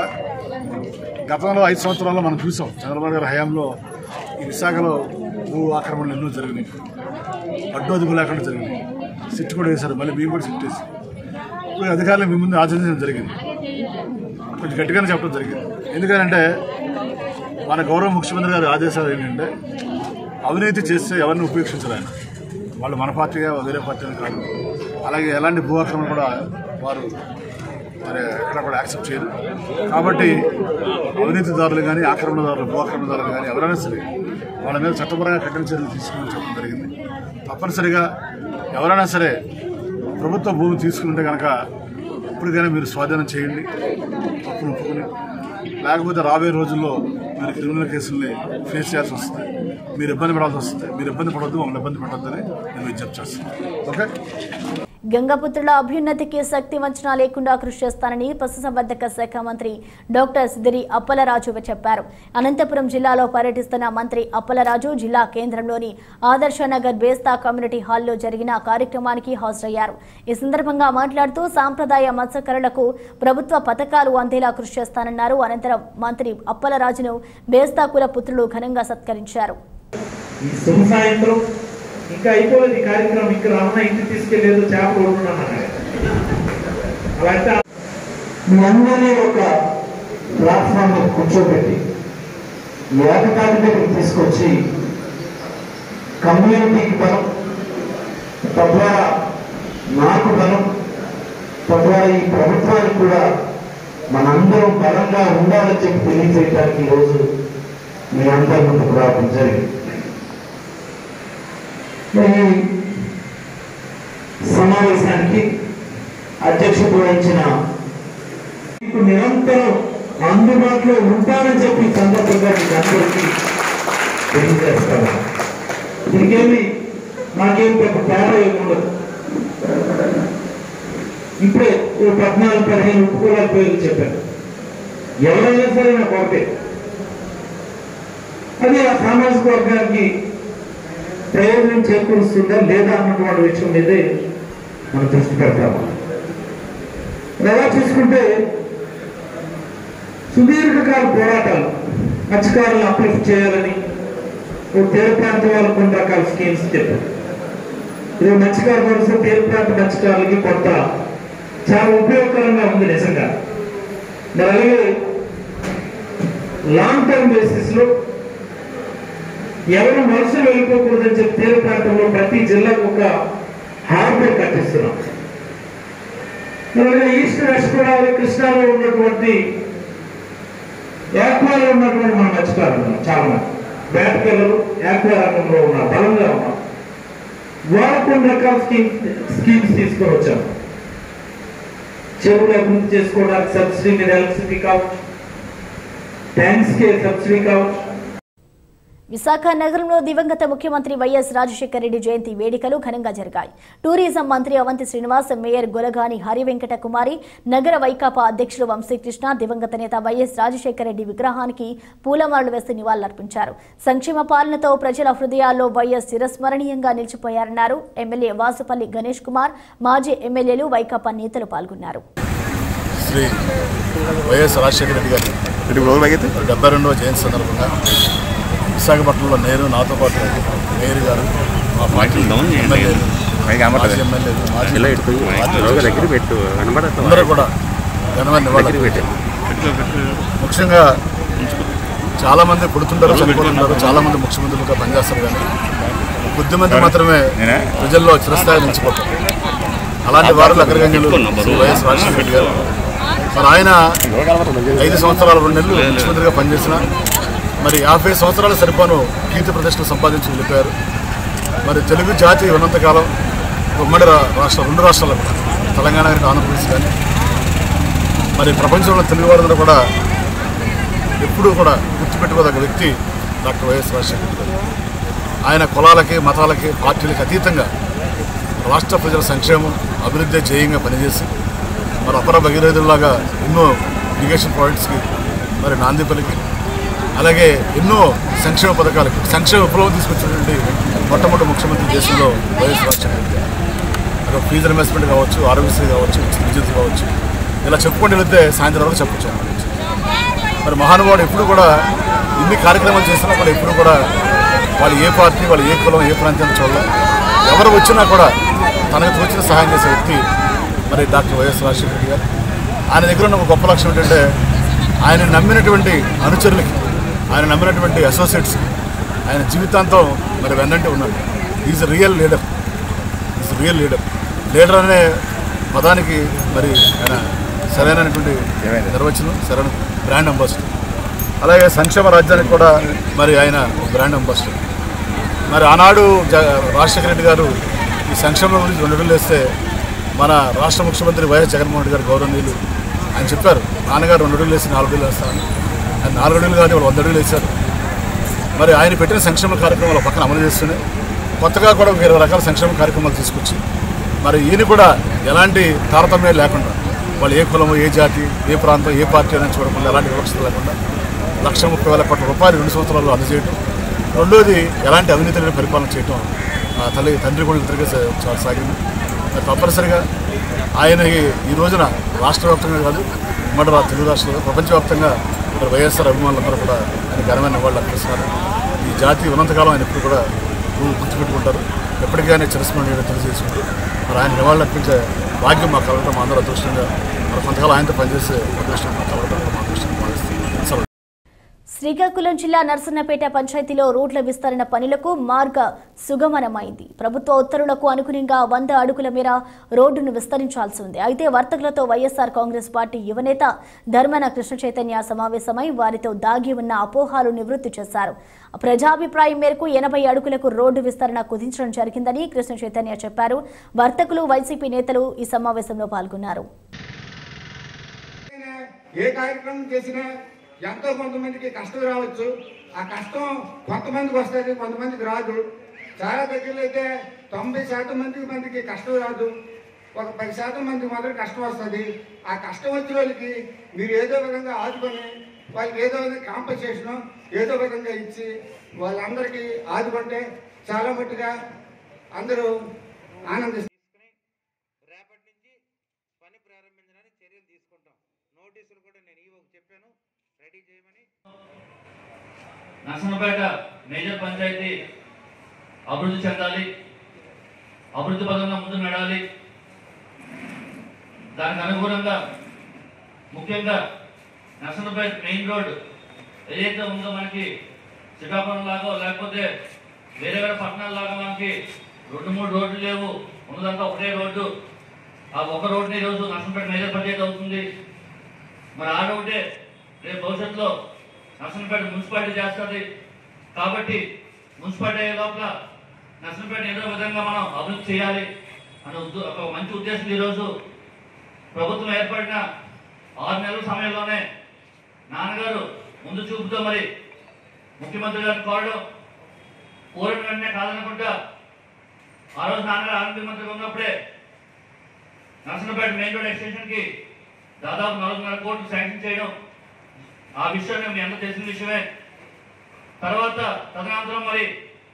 గతంలో ఐదు సంవత్సరాల్లో మనం చూసాం చంద్రబాబు గారి హయాంలో ఈ విశాఖలో భూ ఆక్రమణలు ఎన్నో జరిగినాయి అడ్డు అదుపు లేకుండా జరిగినాయి సిట్ కూడా వేశారు మళ్ళీ మేము కూడా సిట్ వేసి ఇప్పుడు అధికారులు మీ ముందు ఆచరించడం జరిగింది కొంచెం గట్టిగానే చెప్పడం జరిగింది ఎందుకంటే మన గౌరవ ముఖ్యమంత్రి గారి ఆదేశాలు ఏంటంటే అవినీతి చేస్తే ఎవరిని ఉపేక్షించరు ఆయన వాళ్ళు మన పార్టీగా వేరే పార్టీ అని కాదు అలాగే ఎలాంటి భూ ఆక్రమణ కూడా వారు మరి ఎక్కడ కూడా యాక్సెప్ట్ చేయరు కాబట్టి అవినీతిదారులు కానీ ఆక్రమణదారులు భూ ఆక్రమణదారులు కానీ ఎవరైనా సరే వాళ్ళ మీద చట్టపరంగా కఠిన చర్యలు తీసుకోమని చెప్పడం జరిగింది తప్పనిసరిగా ఎవరైనా సరే ప్రభుత్వ భూమి తీసుకుంటే కనుక ఇప్పటికైనా మీరు స్వాధీనం చేయండి తప్పును ఒప్పుకుని లేకపోతే రాబోయే రోజుల్లో మీరు క్రిమినల్ కేసుల్ని ఫేస్ చేయాల్సి వస్తుంది మీరు ఇబ్బంది పడాల్సి వస్తుంది మీరు ఇబ్బంది పడవద్దు మమ్మల్ని ఇబ్బంది పడొద్దని నేను విజ్ఞప్తి చేస్తున్నాను ఓకే గంగపుత్రుల అభ్యున్నతికి శక్తి వంచన లేకుండా కృషి చేస్తానని పశుసంవర్ధక శాఖ మంత్రి డాక్టర్ సిదిరి అప్పలరాజు చెప్పారు అనంతపురం జిల్లాలో పర్యటిస్తున్న మంత్రి అప్పలరాజు జిల్లా కేంద్రంలోని ఆదర్శ నగర్ బేస్తా కమ్యూనిటీ హాల్లో జరిగిన కార్యక్రమానికి హాజరయ్యారు ఈ సందర్భంగా మాట్లాడుతూ సాంప్రదాయ మత్స్యకారులకు ప్రభుత్వ పథకాలు అందేలా కృషి చేస్తానన్నారు అనంతరం మంత్రి అప్పలరాజును బేస్తా కుల పుత్రులు ఘనంగా సత్కరించారు ఈ శుభ సాయంత్రం ఇంకా అయిపోలేదు ఈ కార్యక్రమం ఇంకా రామన్న ఇంటికి తీసుకెళ్లేదు చేపలు కొడుతున్నాను అలాంటి మీ అందరినీ ఒక ప్లాట్ఫామ్ మీద కూర్చోబెట్టి ఏకతాటి దగ్గరికి తీసుకొచ్చి కమ్యూనిటీకి బలం తద్వారా నాకు బలం తద్వారా ఈ ప్రభుత్వానికి కూడా మనందరం బలంగా ఉండాలని చెప్పి తెలియజేయడానికి ఈరోజు మీ అందరి ముందుకు రావడం జరిగింది మరి సమావేశానికి అధ్యక్షత వహించిన మీకు నిరంతరం అందుబాటులో ఉంటానని చెప్పి ఈ సందర్భంగా మీకు అందరికీ తెలియజేస్తాను దీనికేమి మాకేం పెద్ద తేడా ఏమి ఉండదు ఇప్పుడే ఓ పద్నాలుగు పదిహేను ఉపకులాల పేర్లు చెప్పాను ఎవరైనా సరే నాకు ఒకటే అది ఆ సామాజిక వర్గానికి ప్రయోజనం చేకూరుస్తుందా లేదా అన్నటువంటి విషయం మీదే మనం దృష్టి పెడతాము ఎలా చూసుకుంటే సుదీర్ఘకాల పోరాటాలు మత్స్యకారులను అప్లిఫ్ట్ చేయాలని ఓ తీర ప్రాంత వాళ్ళకు కొన్ని రకాల స్కీమ్స్ చెప్పారు ఇది మత్స్యకార భరోసా తీర ప్రాంత మత్స్యకారులకి కొంత చాలా ఉపయోగకరంగా ఉంది నిజంగా మరి అలాగే లాంగ్ టర్మ్ బేసిస్ లో ఎవరు మనసు వెళ్ళిపోకూడదని చెప్పి తీర ప్రాంతంలో ప్రతి జిల్లాకు ఒక హార్బర్ కట్టిస్తున్నాం అలాగే ఈస్ట్ వెస్ట్ గోదావరి కృష్ణాలో ఉన్నటువంటి యాక్వాలో ఉన్నటువంటి మన మత్స్యకారులు ఉన్నారు చాలా మంది వేటకెళ్ళలు యాక్వా రంగంలో ఉన్నారు బలంగా ఉన్నారు వాళ్ళు కొన్ని రకాల స్కీమ్స్ స్కీమ్స్ తీసుకొని వచ్చారు చెరువులు అభివృద్ధి చేసుకోవడానికి సబ్సిడీ మీద ఎలక్ట్రిసిటీ కావచ్చు ట్యాంక్స్ కి సబ్సిడీ కావచ్చు విశాఖ నగరంలో దివంగత ముఖ్యమంత్రి వైఎస్ రాజశేఖర రెడ్డి జయంతి వేడుకలు ఘనంగా జరిగాయి టూరిజం మంత్రి అవంతి శ్రీనివాస్ మేయర్ గొలగాని హరివెంకట కుమారి నగర వైకాపా అధ్యక్షులు వంశీకృష్ణ దివంగత నేత వైఎస్ రాజశేఖర రెడ్డి విగ్రహానికి పూలమాలలు వేసి నివాళులర్పించారు సంక్షేమ పాలనతో ప్రజల హృదయాల్లో వైఎస్ చిరస్మరణీయంగా నిలిచిపోయారన్నారు ఎమ్మెల్యే వాసుపల్లి గణేష్ కుమార్ మాజీ ఎమ్మెల్యేలు వైకాపా నేతలు పాల్గొన్నారు శ్రీ వైఎస్ రాజశేఖర రెడ్డి గారి డెబ్బై రెండవ జయంతి సందర్భంగా విశాఖపట్నంలో నేను నాతో పాటు మేయర్ గారు మా పార్టీ ఎమ్మెల్యేలు మాజీ ఎమ్మెల్యేలు మాజీ మంత్రులు, అందరూ కూడా ఘనమైన నివాళులు ముఖ్యంగా చాలా మంది పుడుతుంటారు చనిపోతుంటారు చాలా మంది ముఖ్యమంత్రులుగా పనిచేస్తారు కానీ కొద్ది మంది మాత్రమే ప్రజల్లో చిరస్థాయి నిలిచిపోతారు అలాంటి వారిలో అగ్రగణ్యులు శ్రీ వైఎస్ రాజశేఖర రెడ్డి గారు మరి ఆయన ఐదు సంవత్సరాల రెండు నెలలు ముఖ్యమంత్రిగా పనిచేసిన మరి యాభై సంవత్సరాల సరిపోను కీర్తి ప్రతిష్టలు సంపాదించి వెళ్ళిపోయారు మరి తెలుగు జాతి ఉన్నంతకాలం ఉమ్మడి రా- రాష్ట్ర రెండు రాష్ట్రాలు కూడా తెలంగాణ కానీ ఆంధ్రప్రదేశ్ కానీ మరి ప్రపంచంలో తెలుగు వారందరూ కూడా ఎప్పుడూ కూడా గుర్తుపెట్టుకోదగ్గ వ్యక్తి డాక్టర్ వైఎస్ రాజశేఖర రెడ్డి గారు ఆయన కులాలకి మతాలకి పార్టీలకి అతీతంగా రాష్ట్ర ప్రజల సంక్షేమం అభివృద్ధి ధ్యేయంగా పనిచేసి మరి అపర భగీరథుల్లాగా ఎన్నో ఇరిగేషన్ ప్రాజెక్ట్స్కి మరి నాంది పలికి అలాగే ఎన్నో సంక్షేమ పథకాలకు సంక్షేమ విప్లవం తీసుకొచ్చినటువంటి మొట్టమొదటి ముఖ్యమంత్రి దేశంలో వైఎస్ రాజశేఖర రెడ్డి గారు. అక్కడ ఫీజు రిమెస్మెంట్ కావచ్చు ఆరోగ్యశ్రీ కావచ్చు ఉచిత విద్యుత్ కావచ్చు ఇలా చెప్పుకొని వెళితే సాయంత్రం వరకు చెప్పొచ్చు ఆయన గురించి. మరి మహానుభావుడు ఎప్పుడు కూడా ఇన్ని కార్యక్రమాలు చేసినా కూడా ఎప్పుడు కూడా వాళ్ళు ఏ పార్టీ వాళ్ళు ఏ కులం ఏ ప్రాంతాన్ని చూడాలి ఎవరు వచ్చినా కూడా తనకు తోచిన సహాయం చేసే వ్యక్తి మరి డాక్టర్ వైఎస్ రాజశేఖర రెడ్డి గారు ఆయన దగ్గర ఉన్న ఒక గొప్ప లక్ష్యం ఏంటంటే ఆయన నమ్మినటువంటి అనుచరులకి ఆయన నమ్మినటువంటి అసోసియేట్స్కి ఆయన జీవితాంతం మరి వెన్నంటే ఉన్నాడు is real leader is real leader leader అనే పదానికి మరి ఆయన సరైనటువంటి నిర్వచనం సరైన బ్రాండ్ అంబాసిడర్ అలాగే సంక్షేమ రాజ్యానికి కూడా మరి ఆయన బ్రాండ్ అంబాసిడర్ మరి ఆనాడు జ రాజశేఖర రెడ్డి గారు ఈ సంక్షేమం గురించి రెండు అడుగులు వేస్తే మన రాష్ట్ర ముఖ్యమంత్రి వైఎస్ జగన్మోహన్ రెడ్డి గారు గౌరవనీయులు ఆయన చెప్పారు నాన్నగారు రెండు అడుగులు వేసి నాలుగు అడుగులు వేస్తాను ఆయన నాలుగు అడుగులు కానీ వాళ్ళు వంద అడుగులు వేశారు మరి ఆయన పెట్టిన సంక్షేమ కార్యక్రమాలు పక్కన అమలు చేస్తున్నాయి కొత్తగా కూడా ఒక ఇరవై రకాల సంక్షేమ కార్యక్రమాలు తీసుకొచ్చి మరి ఈయన కూడా ఎలాంటి తారతమ్యం లేకుండా వాళ్ళు ఏ కులము ఏ జాతి ఏ ప్రాంతం ఏ పార్టీ అని చూడకుండా ఎలాంటి వివక్షత లేకుండా లక్ష ముప్పై వేల కోట్ల రూపాయలు రెండు సంవత్సరాల్లో అందజేయడం రెండోది ఎలాంటి అవినీతి లేని పరిపాలన చేయటం ఆ తల్లి తండ్రి కూడా ఇద్దరిగా సా- సాగింది మరి తప్పనిసరిగా ఆయన ఈ- ఈ రోజున రాష్ట్ర వ్యాప్తంగా కాదు ఉమ్మడి రా- తెలుగు రాష్ట్రాల్లో ప్రపంచవ్యాప్తంగా మరి వైఎస్ఆర్ అభిమానులందరూ కూడా ఆయన ఘనమైన నివాళులు అర్పిస్తున్నారు ఈ జాతి ఉన్నంతకాలం ఆయన ఎప్పుడు కూడా గు- గుర్తుపెట్టుకుంటారు ఎప్పటికైనా చిరస్మరణీయుడు తెలియజేసుకుంటూ మరి ఆయన నివాళులు అర్పించే భాగ్యం మాకు కలగడం మా అందరూ అదృష్టంగా మరి కొంతకాలం ఆయనతో పనిచేసే అదృష్టం మాకు కలగడం మా అదృష్టం భావిస్తున్నాం సెలవు. శ్రీకాకుళం జిల్లా నర్సన్నపేట పంచాయతీలో రోడ్ల విస్తరణ పనులకు మార్గ సుగమనమైంది ప్రభుత్వ ఉత్తర్వులకు అనుగుణంగా వంద అడుగుల మేర రోడ్డును విస్తరించాల్సి ఉంది అయితే వర్తకులతో వైఎస్ఆర్ కాంగ్రెస్ పార్టీ యువనేత ధర్మన కృష్ణ చైతన్య సమావేశమై వారితో దాగి ఉన్న అపోహాలు నివృత్తి చేశారు ప్రజాభిప్రాయం మేరకు ఎనభై అడుగులకు రోడ్డు విస్తరణ కుదించడం జరిగిందని కృష్ణ చైతన్య చెప్పారు వర్తకులు వైసీపీ నేతలు ఈ సమావేశంలో పాల్గొన్నారు ఏ కార్యక్రమం చేసినా ఎంతో కొంతమందికి కష్టం రావచ్చు ఆ కష్టం కొంతమందికి వస్తుంది కొంతమందికి రాదు చాలా దగ్గరలో అయితే తొంభై శాతం మందికి మందికి కష్టం రాదు ఒక పది శాతం మందికి మాత్రం కష్టం వస్తుంది ఆ కష్టం వచ్చిన వాళ్ళకి మీరు ఏదో విధంగా ఆదుకొని వాళ్ళకి ఏదో విధంగా కాంపన్సేషన్ ఏదో విధంగా ఇచ్చి వాళ్ళందరికీ ఆదుకుంటే చాలా మట్టుగా అందరూ ఆనందిస్తారు నర్సనపేట మేజర్ పంచాయతీ అభివృద్ధి చెందాలి అభివృద్ధి పదంగా ముందు నడాలి దానికి అనుగుణంగా ముఖ్యంగా నర్సనపేట మెయిన్ రోడ్ ఏదైతే ఉందో మనకి శ్రీకాకుళం లాగా లేకపోతే వేరే వేరే పట్టణాల లాగా మనకి రెండు మూడు రోడ్లు లేవు ఉన్నదంతా ఒకటే రోడ్డు ఆ ఒక రోడ్ని ఈరోజు నర్సనపేట మేజర్ పంచాయతీ అవుతుంది మరి ఆ రోడ్డే రేపు భవిష్యత్తులో నర్సంపేట మున్సిపాలిటీ చేస్తుంది కాబట్టి మున్సిపాలిటీ అయ్యే లోపల నర్సంపేట ఏదో విధంగా మనం అభివృద్ధి చేయాలి అనే ఉద్ద- ఒక మంచి ఉద్దేశం ఈరోజు ప్రభుత్వం ఏర్పడిన ఆరు నెలల సమయంలోనే నాన్నగారు ముందు చూపుతో మరి ముఖ్యమంత్రి గారిని కోరడం కోరిన వెంటనే కాదనుకుంటా ఆ రోజు నాన్నగారు ఆరోగ్య మంత్రిగా ఉన్నప్పుడే నర్సంపేట మెయిన్ రోడ్ ఎక్స్టెన్షన్ కి దాదాపు నాలుగున్నర కోట్లు శాంక్షన్ చేయడం ఆ విషయం మీ అందరూ తెలిసిన విషయమే తర్వాత తదనంతరం మరి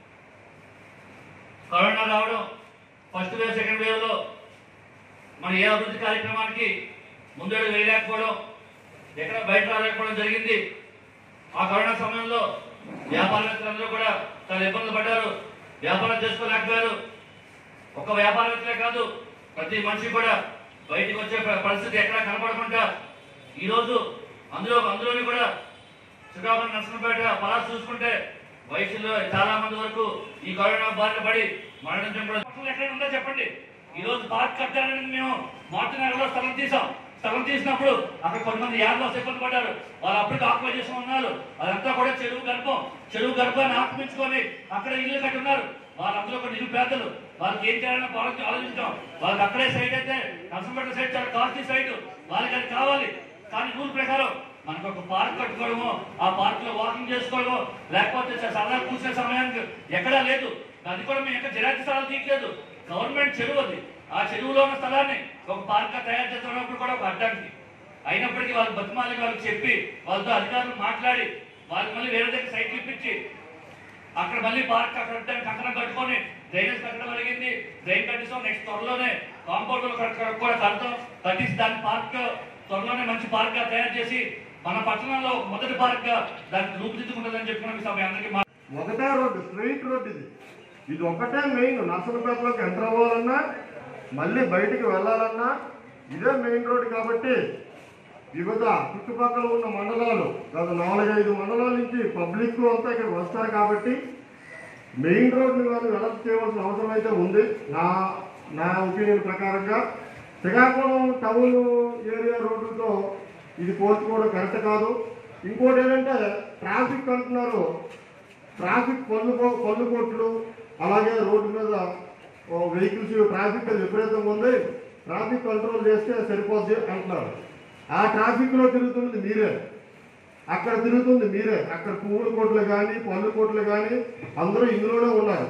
కరోనా రావడం ఫస్ట్ వేవ్ సెకండ్ వేవ్ లో మన ఏ అభివృద్ధి కార్యక్రమానికి ముందడు వేయలేకపోవడం ఎక్కడ బయట రాలేకపోవడం జరిగింది ఆ కరోనా సమయంలో వ్యాపారవేత్తలందరూ కూడా చాలా ఇబ్బందులు పడ్డారు వ్యాపారం చేసుకోలేకపోయారు ఒక వ్యాపారవేత్తలే కాదు ప్రతి మనిషి కూడా బయటికి వచ్చే ప- పరిస్థితి ఎక్కడా కనపడకుండా ఈరోజు అందులో అందులోని కూడా శ్రీకాకుళం నర్సంపేట పలాస్ చూసుకుంటే వయసులో చాలా మంది వరకు ఈ కరోనా బారిన పడి మరణించడం కూడా అసలు ఎక్కడ ఉందో చెప్పండి ఈ రోజు పార్క్ కట్టాలని మేము మార్చినగర్లో స్థలం తీసాం స్థలం తీసినప్పుడు అక్కడ కొంతమంది యాభై ఇబ్బంది పడ్డారు వాళ్ళు అప్పటికి ఆక్యుపై చేసి ఉన్నారు అదంతా కూడా చెరువు గర్భం చెరువు గర్భాన్ని ఆక్రమించుకొని అక్కడ ఇల్లు కట్టి ఉన్నారు వాళ్ళందరూ కూడా నిరుపేదలు వాళ్ళకి ఏం చేయాలని వాళ్ళకి ఆలోచించాం వాళ్ళకి అక్కడే సైడ్ అయితే నర్సంపేట సైడ్ చాలా కాస్ట్లీ సైడ్ వాళ్ళకి అది కావాలి కానీ రూల్ ప్రకారం మనకు ఒక పార్క్ కట్టుకోవడము ఆ పార్క్ లో వాకింగ్ చేసుకోవడము లేకపోతే సరదా కూర్చునే సమయానికి ఎక్కడా లేదు అది కూడా మేము ఎక్కడ జిరాకి స్థలాలు తీయలేదు గవర్నమెంట్ చెరువు అది ఆ చెరువులో ఉన్న స్థలాన్ని ఒక పార్క్ గా తయారు చేస్తున్నప్పుడు కూడా ఒక అడ్డానికి అయినప్పటికీ వాళ్ళు బతిమాలి వాళ్ళకి చెప్పి వాళ్ళతో అధికారులు మాట్లాడి వాళ్ళు మళ్ళీ వేరే దగ్గర సైట్ ఇప్పించి అక్కడ మళ్ళీ పార్క్ అక్కడ దానికి కంకణం కట్టుకొని డ్రైనేజ్ కట్టడం జరిగింది డ్రైన్ కట్టిస్తాం నెక్స్ట్ త్వరలోనే కాంపౌండ్ కూడా కడతాం కట్టించి దాని పార్క్ త్వరలోనే మంచి పార్క్ గా తయారు చేసి మన పట్టణంలో మొదటి పార్క్ గా దానికి రూపుదిద్దుకుంటుందని చెప్పి మీ అందరికీ మా- ఒకటే రోడ్డు స్ట్రైట్ రోడ్డు ఇది ఇది ఒకటే మెయిన్ నర్సంపేటలోకి ఎంటర్ అవ్వాలన్నా మళ్ళీ బయటికి వెళ్ళాలన్నా ఇదే మెయిన్ రోడ్డు కాబట్టి వివిధ చుట్టుపక్కల ఉన్న మండలాలు గత నాలుగైదు మండలాల నుంచి పబ్లిక్ అంతా ఇక్కడ వస్తారు కాబట్టి మెయిన్ రోడ్ని వాళ్ళు వెడల్పు చేయవలసిన అవసరం అయితే ఉంది నా నా ఒపీనియన్ ప్రకారంగా శ్రీకాకుళం టౌన్ ఏరియా రోడ్డుతో ఇది పోల్చుకోవడం కరెక్ట్ కాదు ఇంకోటి ఏంటంటే ట్రాఫిక్ అంటున్నారు ట్రాఫిక్ పన్ను పన్ను కొట్లు అలాగే రోడ్డు మీద వెహికల్స్ ట్రాఫిక్ అది విపరీతంగా ఉంది ట్రాఫిక్ కంట్రోల్ చేస్తే సరిపోద్ది అంటున్నారు ఆ ట్రాఫిక్లో తిరుగుతున్నది మీరే అక్కడ తిరుగుతుంది మీరే అక్కడ పువ్వుల కోట్లు కానీ పళ్ళు కోట్లు కానీ అందరూ ఇందులోనే ఉన్నారు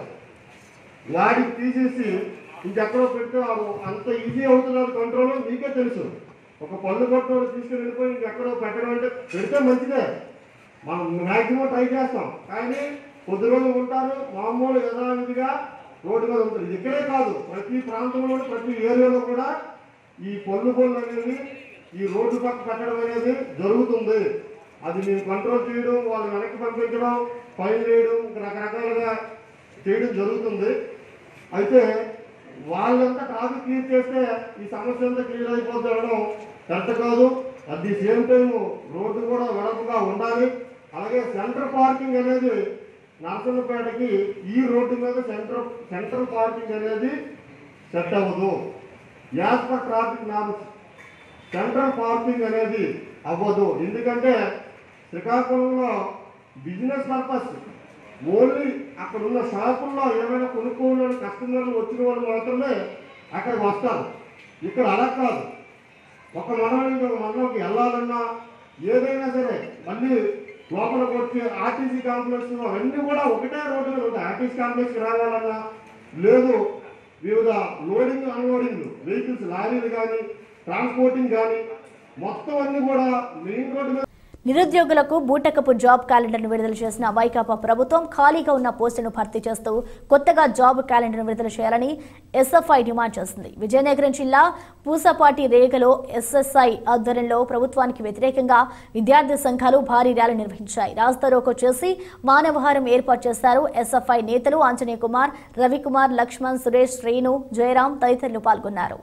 వాడికి తీసేసి ఇంకెక్కడో పెడితే ఆ- అంత ఈజీ అవుతున్నారు కంట్రోల్ మీకే తెలుసు ఒక పళ్ళు కొట్టు తీసుకుని వెళ్ళిపోయి ఇంకెక్కడో పెట్టడం అంటే పెడితే మంచిదే మనం మ్యాక్సిమం ట్రై చేస్తాం కానీ కొద్ది రోజులు ఉంటారు మామూలు యథావిధిగా రోడ్డు మీద ఉంటుంది ఇది ఇక్కడే కాదు ప్రతి ప్రాంతంలో ప్రతి ఏరియాలో కూడా ఈ పళ్ళు పళ్ళు అనేది ఈ రోడ్డు పక్క పెట్టడం అనేది జరుగుతుంది అది మేము కంట్రోల్ చేయడం వాళ్ళు వెనక్కి పంపించడం ఫైన్ వేయడం ఇంకా రకరకాలుగా చేయడం జరుగుతుంది అయితే వాళ్ళంతా ట్రాఫిక్ క్లియర్ చేస్తే ఈ సమస్య అంతా క్లియర్ అయిపోతుంది అనడం కరెక్ట్ కాదు at the same time road కూడా వెడల్పుగా ఉండాలి అలాగే సెంటర్ పార్కింగ్ అనేది నరసన్నపేటకి ఈ రోడ్డు మీద సెంటర్ సెంట్రల్ పార్కింగ్ అనేది సెట్ అవ్వదు as per traffic norms central parking అనేది అవ్వదు ఎందుకంటే శ్రీకాకుళంలో బిజినెస్ పర్పస్ ఓన్లీ అక్కడ ఉన్న షాపుల్లో ఏమైనా కొనుక్కోవాలని కస్టమర్లు వచ్చిన వాళ్ళు మాత్రమే అక్కడికి వస్తారు ఇక్కడ అలా కాదు ఒక మండలం నుంచి ఒక మండలంకి వెళ్ళాలన్నా ఏదైనా సరే మళ్ళీ లోపలికి వచ్చి ఆర్టీసీ కాంప్లెక్స్ అవన్నీ కూడా ఒకటే రోడ్డు మీద ఉంటాయి ఆర్టీసీ కాంప్లెక్స్కి రావాలన్నా లేదు వివిధ లోడింగ్ అన్లోడింగ్ వెహికల్స్ లారీలు కానీ ట్రాన్స్పోర్టింగ్ కానీ మొత్తం అన్ని కూడా మెయిన్ రోడ్డు మీద నిరుద్యోగులకు బూటకపు జాబ్ క్యాలెండర్ను విడుదల చేసిన వైకాపా ప్రభుత్వం ఖాళీగా ఉన్న పోస్టులను భర్తీ చేస్తూ కొత్తగా జాబ్ క్యాలెండర్ను విడుదల చేయాలని ఎస్ఎఫ్ఐ డిమాండ్ చేసింది విజయనగరం జిల్లా పూసపాటి రేగలో ఎస్ఎస్ఐ ఆధ్వర్యంలో ప్రభుత్వానికి వ్యతిరేకంగా విద్యార్థి సంఘాలు భారీ ర్యాలీ నిర్వహించాయి రాస్తారోకో చేసి మానవహారం ఏర్పాటు చేశారు ఎస్ఎఫ్ఐ నేతలు ఆంజనేయ కుమార్ రవికుమార్ లక్ష్మణ్ సురేష్ శ్రీను జయరాం తదితరులు పాల్గొన్నారు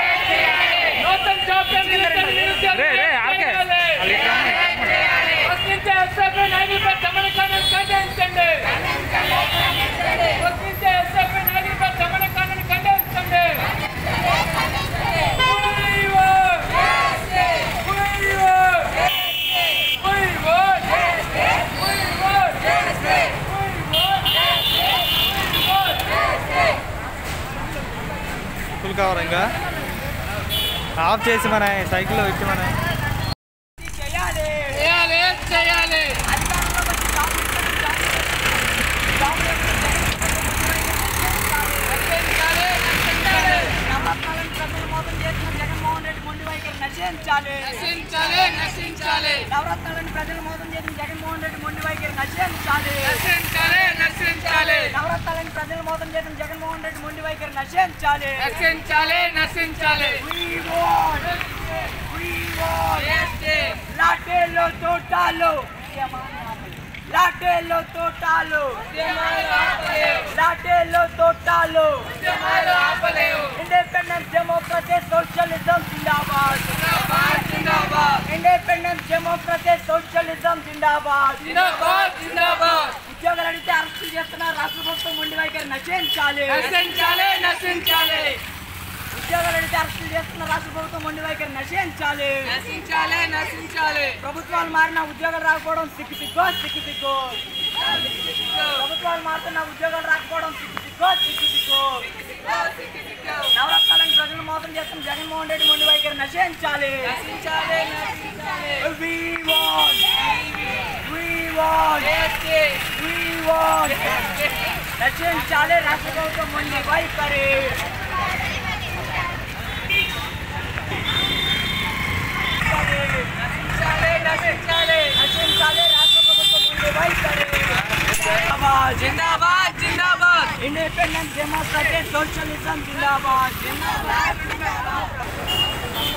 ఫుల్ కవర్ ఇంకా ఆఫ్ చేసి మన సైకిల్లో ఇచ్చి మన చేయాలి చేయాలి నశించాలి నశించాలి నశించాలి నవరత్నాలను ప్రజలు మోసం చేసిన జగన్మోహన్ రెడ్డి మొండి వైఖరి నశించాలి నశించాలి నశించాలి నవరత్నాలను ప్రజలు మోసం చేసిన జగన్మోహన్ రెడ్డి మొండి వైఖరి నశించాలి నశించాలి నశించాలి లాటేలో తోటాలు లాటేలో తోటాలు లాటేలో తోటాలు ఇండిపెండెన్స్ డెమోక్రసీ సోషలిజం జిందాబాద్ ఇండిపెండెన్స్ డెమోక్రసీ సోషలిజం జిందాబాద్ జిందాబాద్ జిందాబాద్ ఉద్యోగాలు అడిగితే అరెస్టు చేస్తున్నారు రాష్ట్ర ప్రభుత్వం ఉండి వైఖరి నశించాలి నశించాలి నశించాలి ఉద్యోగాలు అడిగితే అరెస్టు చేస్తున్న రాష్ట్ర ప్రభుత్వం ఉండి వైఖరి నశించాలి నశించాలి నశించాలి ప్రభుత్వాలు మారిన ఉద్యోగాలు రాకపోవడం సిక్కు సిగ్గో సిక్కు సిగ్గు ప్రభుత్వాలు మారుతున్న ఉద్యోగాలు రాకపోవడం సిక్కు సిగ్గో సిక్కు సిగ్గు నవరత్నాలను ప్రజలు మోసం చేస్తున్న జగన్మోహన్ రెడ్డి మొండి వైఖరి నశించాలి నశించాలి We want, we want, we want. నశించాలి రాష్ట్ర ప్రభుత్వం మొండి వైఖరి నశించాలి నశించాలి నశించాలి రాష్ట్ర ప్రభుత్వం Independent Democratic Socialism Zindabad. Zindabad. Zindabad.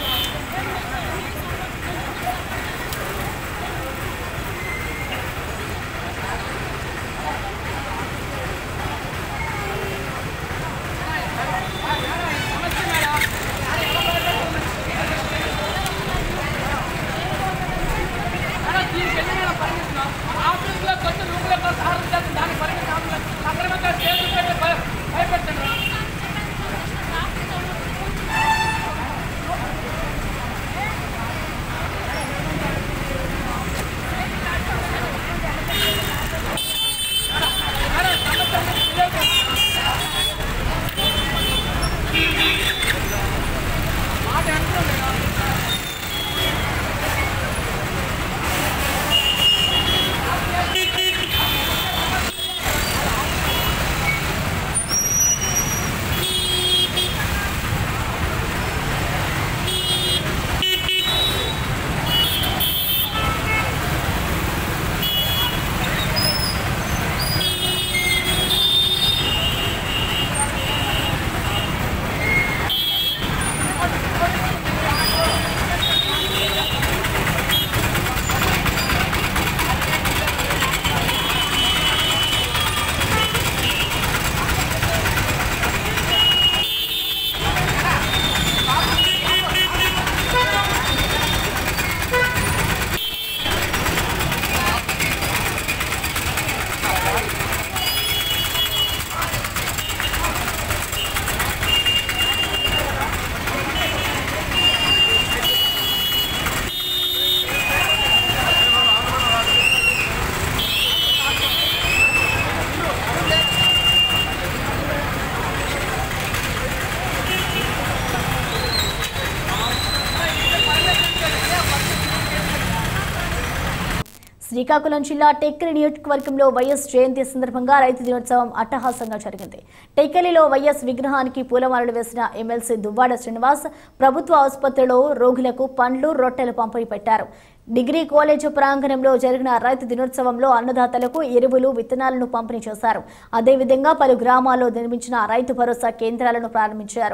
Srikakulam జిల్లా టెక్కలి నియోజకవర్గంలో వైఎస్ జయంతి సందర్భంగా రైతు దినోత్సవం అట్టహాసంగా జరిగింది టెక్కలిలో వైఎస్ విగ్రహానికి పూలమాలలు వేసిన ఎమ్మెల్సీ దువ్వాడ శ్రీనివాస్ ప్రభుత్వ ఆసుపత్రిలో రోగులకు పండ్లు రొట్టెలు పంపిణీ పెట్టారు డిగ్రీ కాలేజ్ ప్రాంగణంలో జరిగిన రైతు దినోత్సవంలో అన్నదాతలకు ఎరువులు విత్తనాలను పంపిణీ చేశారు అదేవిధంగా పలు గ్రామాల్లో నిర్మించిన రైతు భరోసా కేంద్రాలను ప్రారంభించారు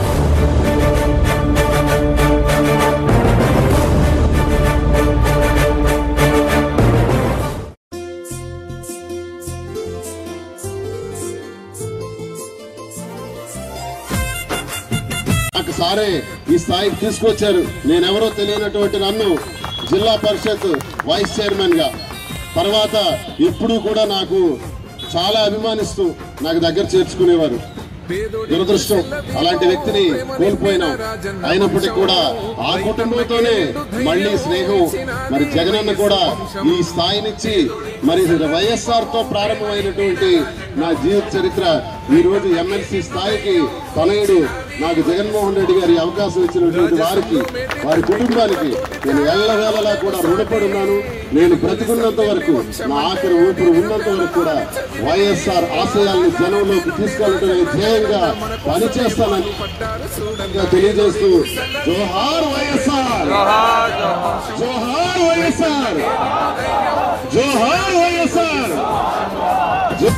నాకు సారే ఈ స్థాయికి తీసుకొచ్చారు నేనెవరో తెలియనటువంటి నన్ను జిల్లా పరిషత్ వైస్ చైర్మన్ గా తర్వాత ఎప్పుడూ కూడా నాకు చాలా అభిమానిస్తూ నాకు దగ్గర చేర్చుకునేవారు దురదృష్టం అలాంటి వ్యక్తిని కోల్పోయినాం అయినప్పటికీ కూడా ఆ కుటుంబంతోనే మళ్ళీ స్నేహం మరి జగనన్న కూడా ఈ స్థాయినిచ్చి మరి వైఎస్ఆర్ తో ప్రారంభమైనటువంటి నా జీవిత చరిత్ర ఈ రోజు ఎమ్మెల్సీ స్థాయికి తనయుడు నాకు జగన్మోహన్ రెడ్డి గారి అవకాశం ఇచ్చినటువంటి వారికి వారి కుటుంబానికి నేను ఎల్లవేళలా కూడా రుణపడి ఉన్నాను నేను బ్రతికున్నంత వరకు నా ఆఖరి ఊపిరి ఉన్నంత వరకు కూడా వైఎస్ఆర్ ఆశయాల్ని జనంలోకి తీసుకెళ్లడమే ధ్యేయంగా పనిచేస్తానని తెలియజేస్తూ జోహార్ వైఎస్ఆర్ జోహార్ వైఎస్ఆర్ జోహార్ వైఎస్ఆర్ జో-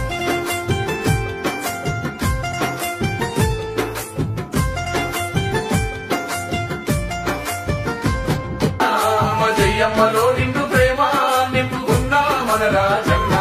అమ్మ జయమ్మలో నిండు ప్రేమ నింపుకున్న మన రాజన్న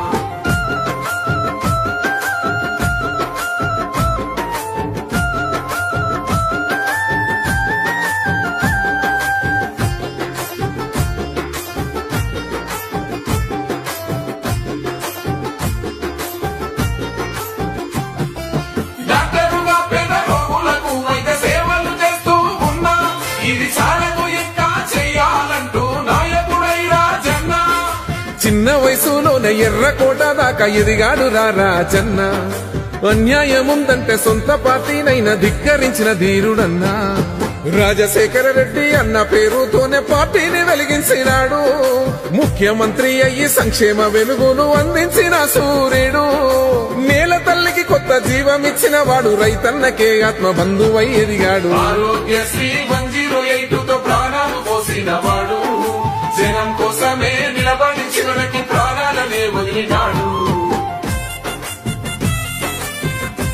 డాక్టరుగా పేద రోగులకు వైద్య సేవలు చేస్తూ ఉన్నా ఇది చాలకు ఇంకా చెయ్యాలంటూ నాయకుడై రాజన్న చిన్న వయసులోనే ఎర్రకోట దాకా ఎదిగాడు రా రాజన్న అన్యాయముందంటే సొంత పార్టీనైనా ధిక్కరించిన ధీరుడన్నా రాజశేఖర రెడ్డి అన్న పేరుతోనే పార్టీని వెలిగించినాడు ముఖ్యమంత్రి అయ్యి సంక్షేమ వెలుగును అందించిన సూర్యుడు నేల తల్లికి కొత్త జీవమిచ్చిన వాడు రైతన్నకే ఆత్మ బంధువై ఎదిగాడు ఆరోగ్యశ్రీ వన్ జీరో ఎయిట్ తో ప్రాణాలు పోసిన వాడు జనం కోసమే నిలబడి చివరికి ప్రాణాలనే వదిలినాడు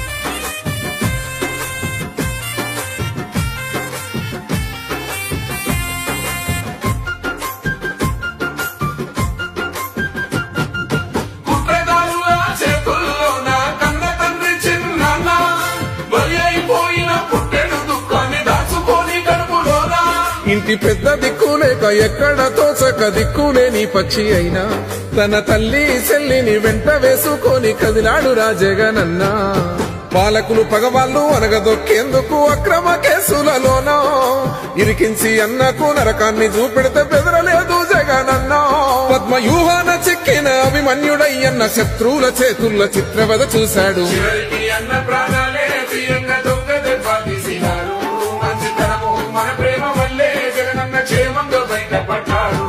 ఇంటికి పెద్ద దిక్కు లేక ఎక్కడ తోచక దిక్కులేని పక్షి అయినా తన తల్లి చెల్లిని వెంట వేసుకొని కదిలాడు రాజగనన్న పాలకులు పగవాళ్ళు అనగదొక్కేందుకు అక్రమ కేసులలోనో ఇరికించి అన్నకు నరకాన్ని చూపెడితే బెదరలేదు జగనన్న పద్మ వ్యూహాన చెక్కిన అభిమన్యుడయ్యన్న శత్రువుల చేతుల్ల చిత్రవద చూశాడు చివరికి అన్న ప్రాణాలే తీయంగా దొంగ దెబ్బ తీసినారు మంచితనము మన ప్రేమ వల్లే జగనన్న క్షేమంగా బయటపడ్డాడు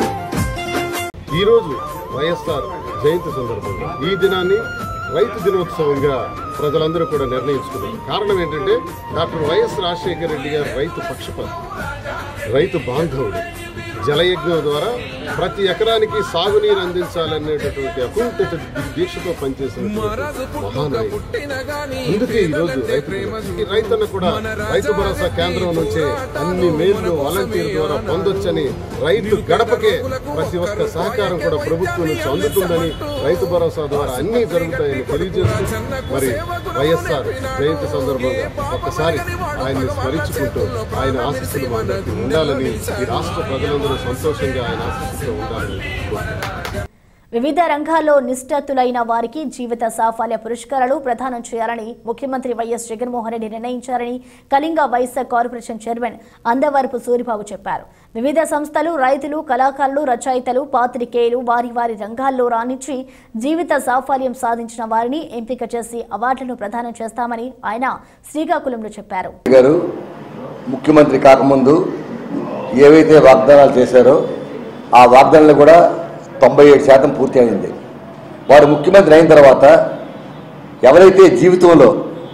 ఈరోజు వైఎస్ఆర్ జయంతి సందర్భంగా ఈ దినాన్ని రైతు దినోత్సవంగా ప్రజలందరూ కూడా నిర్ణయించుకున్నారు కారణం ఏంటంటే డాక్టర్ వైఎస్ రాజశేఖర రెడ్డి గారు రైతు పక్షపాతి రైతు బాంధవుడు జలయజ్ఞం ద్వారా ప్రతి ఎకరానికి సాగునీరు అందించాలనేటటువంటి అకుంఠిత దీక్షతో పనిచేసిన మహానాయుడు అందుకే ఈ రోజు రైతు దినం. ఈ రైతన్న కూడా రైతు భరోసా కేంద్రం నుంచే అన్ని మేళ్లు వాలంటీర్ ద్వారా పొందొచ్చని రైతు గడపకే ప్రతి ఒక్క సహకారం కూడా ప్రభుత్వం నుంచి అందుతుందని రైతు భరోసా ద్వారా అన్ని జరుగుతాయని తెలియజేస్తూ మరి వైఎస్ఆర్ జయంతి సందర్భంగా ఒక్కసారి ఆయన్ని స్మరించుకుంటూ ఆయన ఆశీస్సులు మనందరికీ ఉండాలని ఈ రాష్ట్ర ప్రజలందరూ సంతోషంగా ఆయన ఆశీస్సులతో ఉండాలని కోరుకుంటున్నాను. వివిధ రంగాల్లో నిష్ఠాతులైన వారికి జీవిత సాఫల్య పురస్కారాలు ప్రదానం చేయాలని ముఖ్యమంత్రి వైఎస్ జగన్మోహన్ రెడ్డి నిర్ణయించారని Kalinga YSR corporation chairman Andavarapu Suribabu చెప్పారు వివిధ సంస్థలు రైతులు కళాకారులు రచయితలు పాత్రికేయులు వారి వారి రంగాల్లో రాణించి జీవిత సాఫల్యం సాధించిన వారిని ఎంపిక చేసి అవార్డులను ప్రదానం చేస్తామని ఆయన శ్రీకాకుళంలో చెప్పారు గారు ముఖ్యమంత్రి కాకముందు ఏవైతే వాగ్దానాలు చేశారో ఆ వాగ్దానాలు కూడా తొంభై ఏడు శాతం పూర్తి అయింది వారు ముఖ్యమంత్రి అయిన తర్వాత ఎవరైతే జీవితంలో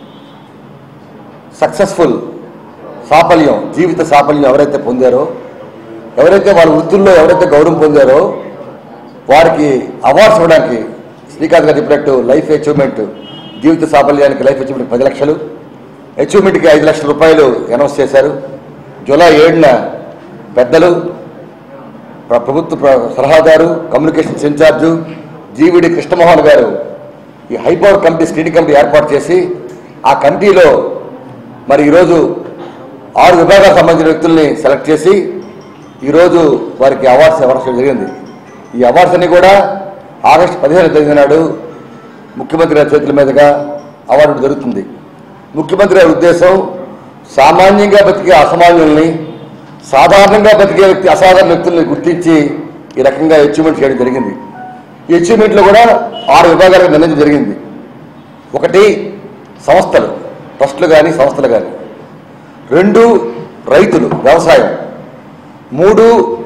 సక్సెస్ఫుల్ సాఫల్యం జీవిత సాఫల్యం ఎవరైతే పొందారో ఎవరైతే వాళ్ళ వృత్తుల్లో ఎవరైతే గౌరవం పొందారో వారికి అవార్డ్స్ ఇవ్వడానికి శ్రీకాంత్ గారు చెప్పినట్టు లైఫ్ అచీవ్మెంట్ జీవిత సాఫల్యానికి లైఫ్ అచీవ్మెంట్ పది లక్షలు అచీవ్మెంట్కి ఐదు లక్షల రూపాయలు అనౌన్స్ చేశారు జూలై ఏడున పెద్దలు ప్ర- ప్రభుత్వ ప్ర- సలహాదారు కమ్యూనికేషన్స్ ఇన్ఛార్జు జీవిడి కృష్ణమోహన్ గారు ఈ హైపవర్ కమిటీ స్క్రీనింగ్ కమిటీ ఏర్పాటు చేసి ఆ కమిటీలో మరి ఈరోజు ఆరు విభాగాలకు సంబంధించిన వ్యక్తుల్ని సెలెక్ట్ చేసి ఈరోజు వారికి అవార్డ్స్ ఇవ్వడం జరిగింది ఈ అవార్డ్స్ అన్ని కూడా ఆగస్టు పదిహేను తేదీ నాడు ముఖ్యమంత్రి గారి చేతుల మీదుగా అవార్డు జరుగుతుంది ముఖ్యమంత్రి గారి ఉద్దేశం సామాన్యంగా బతికే అసామాన్యుల్ని సాధారణంగా బతికే వ్యక్తి అసాధారణ వ్యక్తుల్ని గుర్తించి ఈ రకంగా అచీవ్మెంట్ చేయడం జరిగింది ఈ అచీవ్మెంట్లో కూడా ఆరు విభాగాలుగా నిర్ణయించడం జరిగింది ఒకటి సంస్థలు ట్రస్టులు కానీ సంస్థలు కానీ రెండు రైతులు వ్యవసాయం మూడు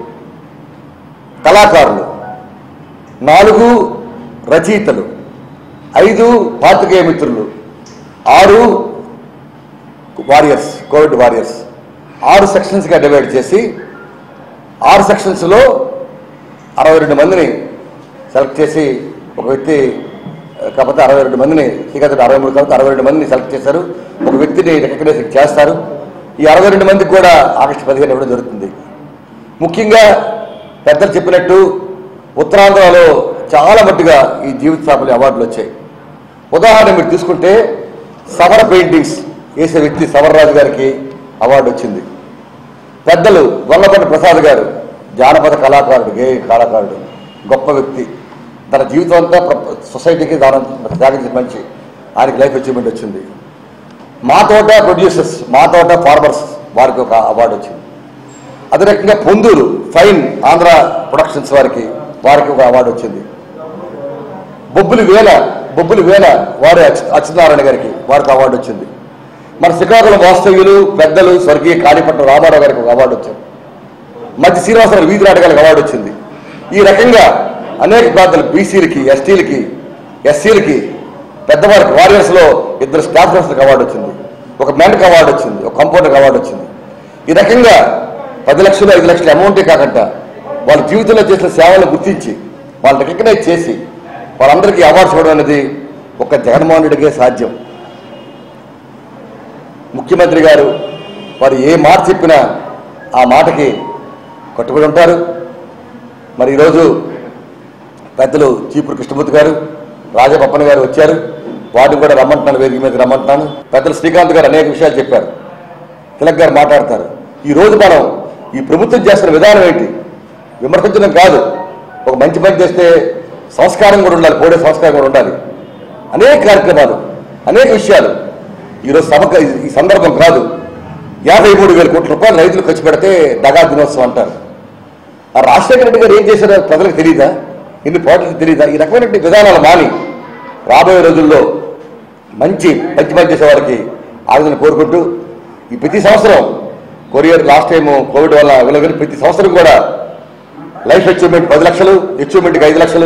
కళాకారులు నాలుగు రచయితలు ఐదు పాత్రికేయ మిత్రులు ఆరు వారియర్స్ కోవిడ్ వారియర్స్ ఆరు సెక్షన్స్గా డివైడ్ చేసి ఆరు సెక్షన్స్లో అరవై రెండు మందిని సెలెక్ట్ చేసి ఒక వ్యక్తి కాకపోతే అరవై రెండు మందిని శ్రీకాంత్ అరవై మూడు కాబట్టి అరవై రెండు మందిని సెలెక్ట్ చేశారు ఒక వ్యక్తిని రికగ్నైజ్ చేస్తారు ఈ అరవై రెండు మందికి కూడా ఆగస్టు పదిహేను ఇవ్వడం జరుగుతుంది ముఖ్యంగా పెద్దలు చెప్పినట్టు ఉత్తరాంధ్రలో చాలా మట్టుగా ఈ జీవిత సాఫల్య అవార్డులు వచ్చాయి ఉదాహరణ మీరు తీసుకుంటే సవర పెయింటింగ్స్ వేసే వ్యక్తి సవరరాజు గారికి అవార్డు వచ్చింది పెద్దలు గొల్లపల్లి ప్రసాద్ గారు జానపద కళాకారుడు గేయ కళాకారుడు గొప్ప వ్యక్తి తన జీవితం అంతా ప్ర- సొసైటీకి దానం త్యాగించిన మనిషి ఆయనకి లైఫ్ అచీవ్మెంట్ వచ్చింది మా తోట ప్రొడ్యూసర్స్ మా తోట ఫార్మర్స్ వారికి ఒక అవార్డు వచ్చింది అదే రకంగా పొందూరు ఫైన్ ఆంధ్ర ప్రొడక్షన్స్ వారికి వారికి ఒక అవార్డు వచ్చింది బొబ్బులు వేల బొబ్బులు వేల వారి అచ్యు- అచ్యుతనారాయణ గారికి వారికి అవార్డు వచ్చింది మన శ్రీకాకుళం వాస్తవ్యులు పెద్దలు స్వర్గీయ కాళీపట్నం రామారావు గారికి ఒక అవార్డు వచ్చింది మధ్య శ్రీనివాసరావు వీధి నాటకాలకు అవార్డు వచ్చింది ఈ రకంగా అనేక ప్రాంతాలు బీసీలకి ఎస్టీలకి ఎస్సీలకి పెద్దవారికి వారియర్స్లో ఇద్దరు స్టాఫ్ నర్సులకు అవార్డు వచ్చింది ఒక మెన్కి అవార్డు వచ్చింది ఒక కంపౌండర్కి అవార్డు వచ్చింది ఈ రకంగా పది లక్షలు ఐదు లక్షల అమౌంటే కాకుండా వాళ్ళ జీవితంలో చేసిన సేవలను గుర్తించి వాళ్ళని రికగ్నైజ్ చేసి వాళ్ళందరికీ అవార్డ్స్ ఇవ్వడం అనేది ఒక జగన్మోహన్ రెడ్డికే సాధ్యం ముఖ్యమంత్రి గారు వారు ఏ మాట చెప్పినా ఆ మాటకి కట్టుబడి ఉంటారు మరి ఈరోజు పెద్దలు చీపురు కృష్ణమూర్తి గారు రాజపప్పన్ గారు వచ్చారు వాటిని కూడా రమ్మంటున్నాను వేదిక మీద రమ్మంటున్నాను పెద్దలు శ్రీకాంత్ గారు అనేక విషయాలు చెప్పారు తిలక్ గారు మాట్లాడతారు ఈ రోజు మనం ఈ ప్రభుత్వం చేస్తున్న విధానం ఏంటి విమర్శించడం కాదు ఒక మంచి పని చేస్తే సంస్కారం కూడా ఉండాలి పోడే సంస్కారం కూడా ఉండాలి అనేక కార్యక్రమాలు అనేక విషయాలు ఈరోజు సభ ఈ సందర్భం కాదు యాభై మూడు వేల కోట్ల రూపాయలు రైతులు ఖర్చు పెడితే దగా దినోత్సవం అంటారు ఆ రాజశేఖర రెడ్డి గారు ఏం చేశారో ప్రజలకు తెలియదా ఇన్ని పోటీలకు తెలియదా ఈ రకమైనటువంటి విధానాలు మాని రాబోయే రోజుల్లో మంచి మంచి పని చేసే వారికి ఆవేదన కోరుకుంటూ ఈ ప్రతి సంవత్సరం కొరియర్ లాస్ట్ టైం కోవిడ్ వల్ల అవైలబుల్ ప్రతి సంవత్సరం కూడా లైఫ్ అచీవ్మెంట్ పది లక్షలు అచీవ్మెంట్కి ఐదు లక్షలు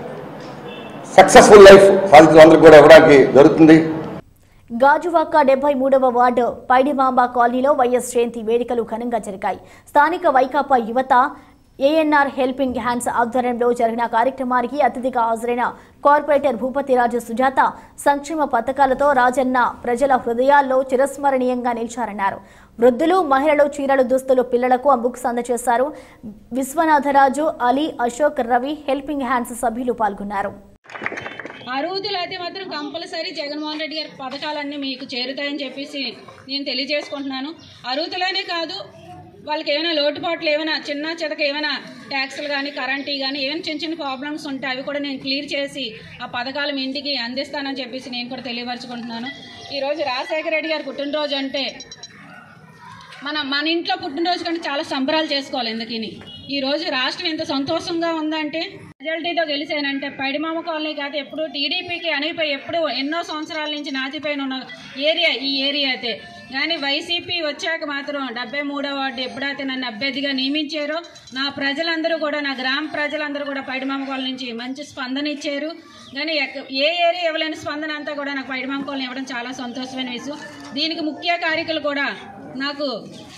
సక్సెస్ఫుల్ లైఫ్ సాధించిన అందరికి కూడా ఇవ్వడానికి జరుగుతుంది గాజువాక డెబ్బై మూడవ వార్డు పైడిమాంబ కాలనీలో వైఎస్ జయంతి వేడుకలు ఘనంగా జరిగాయి స్థానిక వైకాపా యువత ఏఎన్ఆర్ హెల్పింగ్ హ్యాండ్స్ ఆధ్వర్యంలో జరిగిన కార్యక్రమానికి అతిథిగా హాజరైన కార్పొరేటర్ భూపతిరాజు సుజాత సంక్షేమ పథకాలతో రాజన్న ప్రజల హృదయాల్లో చిరస్మరణీయంగా నిలిచారన్నారు వృద్ధులు మహిళలు చీరలు దుస్తులు పిల్లలకు బుక్స్ అందజేశారు విశ్వనాథరాజు అలీ అశోక్ రవి హెల్పింగ్ హ్యాండ్స్ సభ్యులు పాల్గొన్నారు అర్హుతులు అయితే మాత్రం కంపల్సరీ జగన్మోహన్ రెడ్డి గారి పథకాలన్నీ మీకు చేరుతాయని చెప్పేసి నేను తెలియజేసుకుంటున్నాను అర్హుతులనే కాదు వాళ్ళకి ఏమైనా లోటుపాట్లు ఏమైనా చిన్న చితక ఏమైనా ట్యాక్స్లు కానీ కరెంటీ కానీ ఏమైనా చిన్న చిన్న ప్రాబ్లమ్స్ ఉంటే అవి కూడా నేను క్లియర్ చేసి ఆ పథకాలు మీ ఇంటికి అందిస్తానని చెప్పేసి నేను కూడా తెలియపరచుకుంటున్నాను ఈరోజు రాజశేఖర రెడ్డి గారి పుట్టినరోజు అంటే మన మన ఇంట్లో పుట్టినరోజు కంటే చాలా సంబరాలు చేసుకోవాలి ఎందుకని ఈ రోజు రాష్ట్రం ఎంత సంతోషంగా ఉందంటే మెజారిటీతో గెలిచానంటే పైడిమామ కాలనీ కాదు ఎప్పుడు టీడీపీకి అనిపోయి ఎప్పుడు ఎన్నో సంవత్సరాల నుంచి నాచిపోయిన ఉన్న ఏరియా ఈ ఏరియా అయితే కానీ వైసీపీ వచ్చాక మాత్రం డెబ్బై మూడో వార్డు ఎప్పుడైతే నన్ను అభ్యర్థిగా నియమించారో నా ప్రజలందరూ కూడా నా గ్రామ ప్రజలందరూ కూడా పైడిమామ కాలనీ నుంచి మంచి స్పందన ఇచ్చారు కానీ ఎక్క- ఏ ఏరియా ఇవ్వలేని స్పందన అంతా కూడా నాకు పైడిమామ కాలనీ ఇవ్వడం చాలా సంతోషమైన విషయం దీనికి ముఖ్య కారికలు కూడా నాకు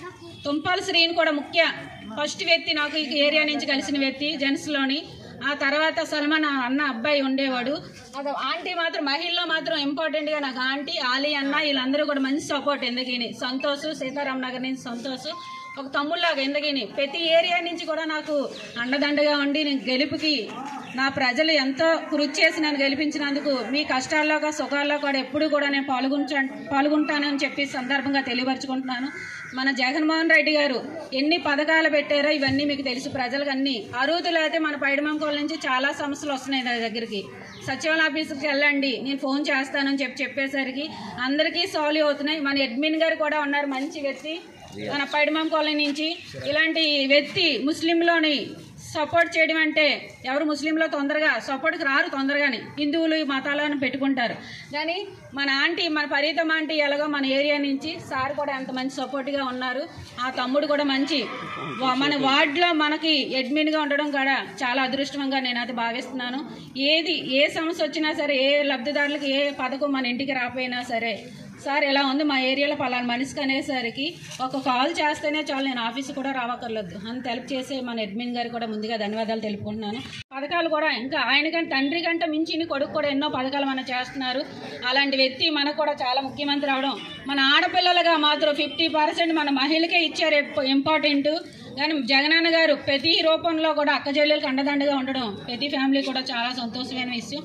తుంపాల శ్రీని కూడా ముఖ్య ఫస్ట్ వ్యక్తి నాకు ఈ ఏరియా నుంచి కలిసిన వ్యక్తి జెంట్స్లోని ఆ తర్వాత సల్మాన్ అన్న అబ్బాయి ఉండేవాడు అది ఆంటీ మాత్రం మహిళలో మాత్రం ఇంపార్టెంట్గా నాకు ఆంటీ ఆలీ అన్న వీళ్ళందరూ కూడా మంచి సపోర్ట్ ఎందుకని సంతోష్ సీతారాం నగర్ నుంచి సంతోష్ ఒక తమ్ముళ్ళలాగా ఎందుకని ప్రతి ఏరియా నుంచి కూడా నాకు అండదండగా ఉండి నేను గెలుపుకి నా ప్రజలు ఎంతో కృషి చేసి నన్ను గెలిపించినందుకు మీ కష్టాల్లో సుఖాల్లో కూడా ఎప్పుడు కూడా నేను పాల్గొంచ పాల్గొంటానని చెప్పి సందర్భంగా తెలియపరచుకుంటున్నాను మన జగన్మోహన్ రెడ్డి గారు ఎన్ని పథకాలు పెట్టారో ఇవన్నీ మీకు తెలుసు ప్రజలకు అన్ని అర్హుతులు అయితే మన పైడిమంకోల నుంచి చాలా సమస్యలు వస్తున్నాయి నా దగ్గరికి సచివాలయ ఆఫీస్కి వెళ్ళండి నేను ఫోన్ చేస్తానని చెప్పి చెప్పేసరికి అందరికీ సాల్వ్ అవుతున్నాయి మన అడ్మిన్ గారు కూడా ఉన్నారు మంచి వ్యక్తి మన పైడిమం కాలనీ నుంచి ఇలాంటి వ్యక్తి ముస్లింలోని సపోర్ట్ చేయడం అంటే ఎవరు ముస్లింలో తొందరగా సపోర్ట్కి రారు తొందరగానే హిందువులు ఈ మతాలను పెట్టుకుంటారు కానీ మన ఆంటీ మన పరీతం ఆంటీ ఎలాగో మన ఏరియా నుంచి సార్ కూడా అంత మంచి సపోర్ట్గా ఉన్నారు ఆ తమ్ముడు కూడా మంచి వా- మన వార్డులో మనకి అడ్మిన్గా ఉండడం కూడా చాలా అదృష్టంగా నేను అది భావిస్తున్నాను ఏది ఏ సమస్య వచ్చినా సరే ఏ లబ్ధిదారులకు ఏ పథకం మన ఇంటికి రాపోయినా సరే సార్ ఇలా ఉంది మా ఏరియాలో పలానా మనిషికి అనేసరికి ఒక కాల్ చేస్తేనే చాలు నేను ఆఫీస్ కూడా రావక్కర్లేదు అని హెల్ప్ చేసే మన అడ్మిన్ గారికి కూడా ముందుగా ధన్యవాదాలు తెలుపుకుంటున్నాను పథకాలు కూడా ఇంకా ఆయన కంటే తండ్రి కంటే మించిన కొడుకు కూడా ఎన్నో పథకాలు మనం చేస్తున్నారు అలాంటి వ్యక్తి మనకు కూడా చాలా ముఖ్యమంత్రి అవడం మన ఆడపిల్లలుగా మాత్రం ఫిఫ్టీ పర్సెంట్ మన మహిళకే ఇచ్చారు ఇంపార్టెంట్ కానీ జగనన్న గారు ప్రతి రూపంలో కూడా అక్క చెల్లెలకు అండదండగా ఉండడం ప్రతి ఫ్యామిలీ కూడా చాలా సంతోషమైన విషయం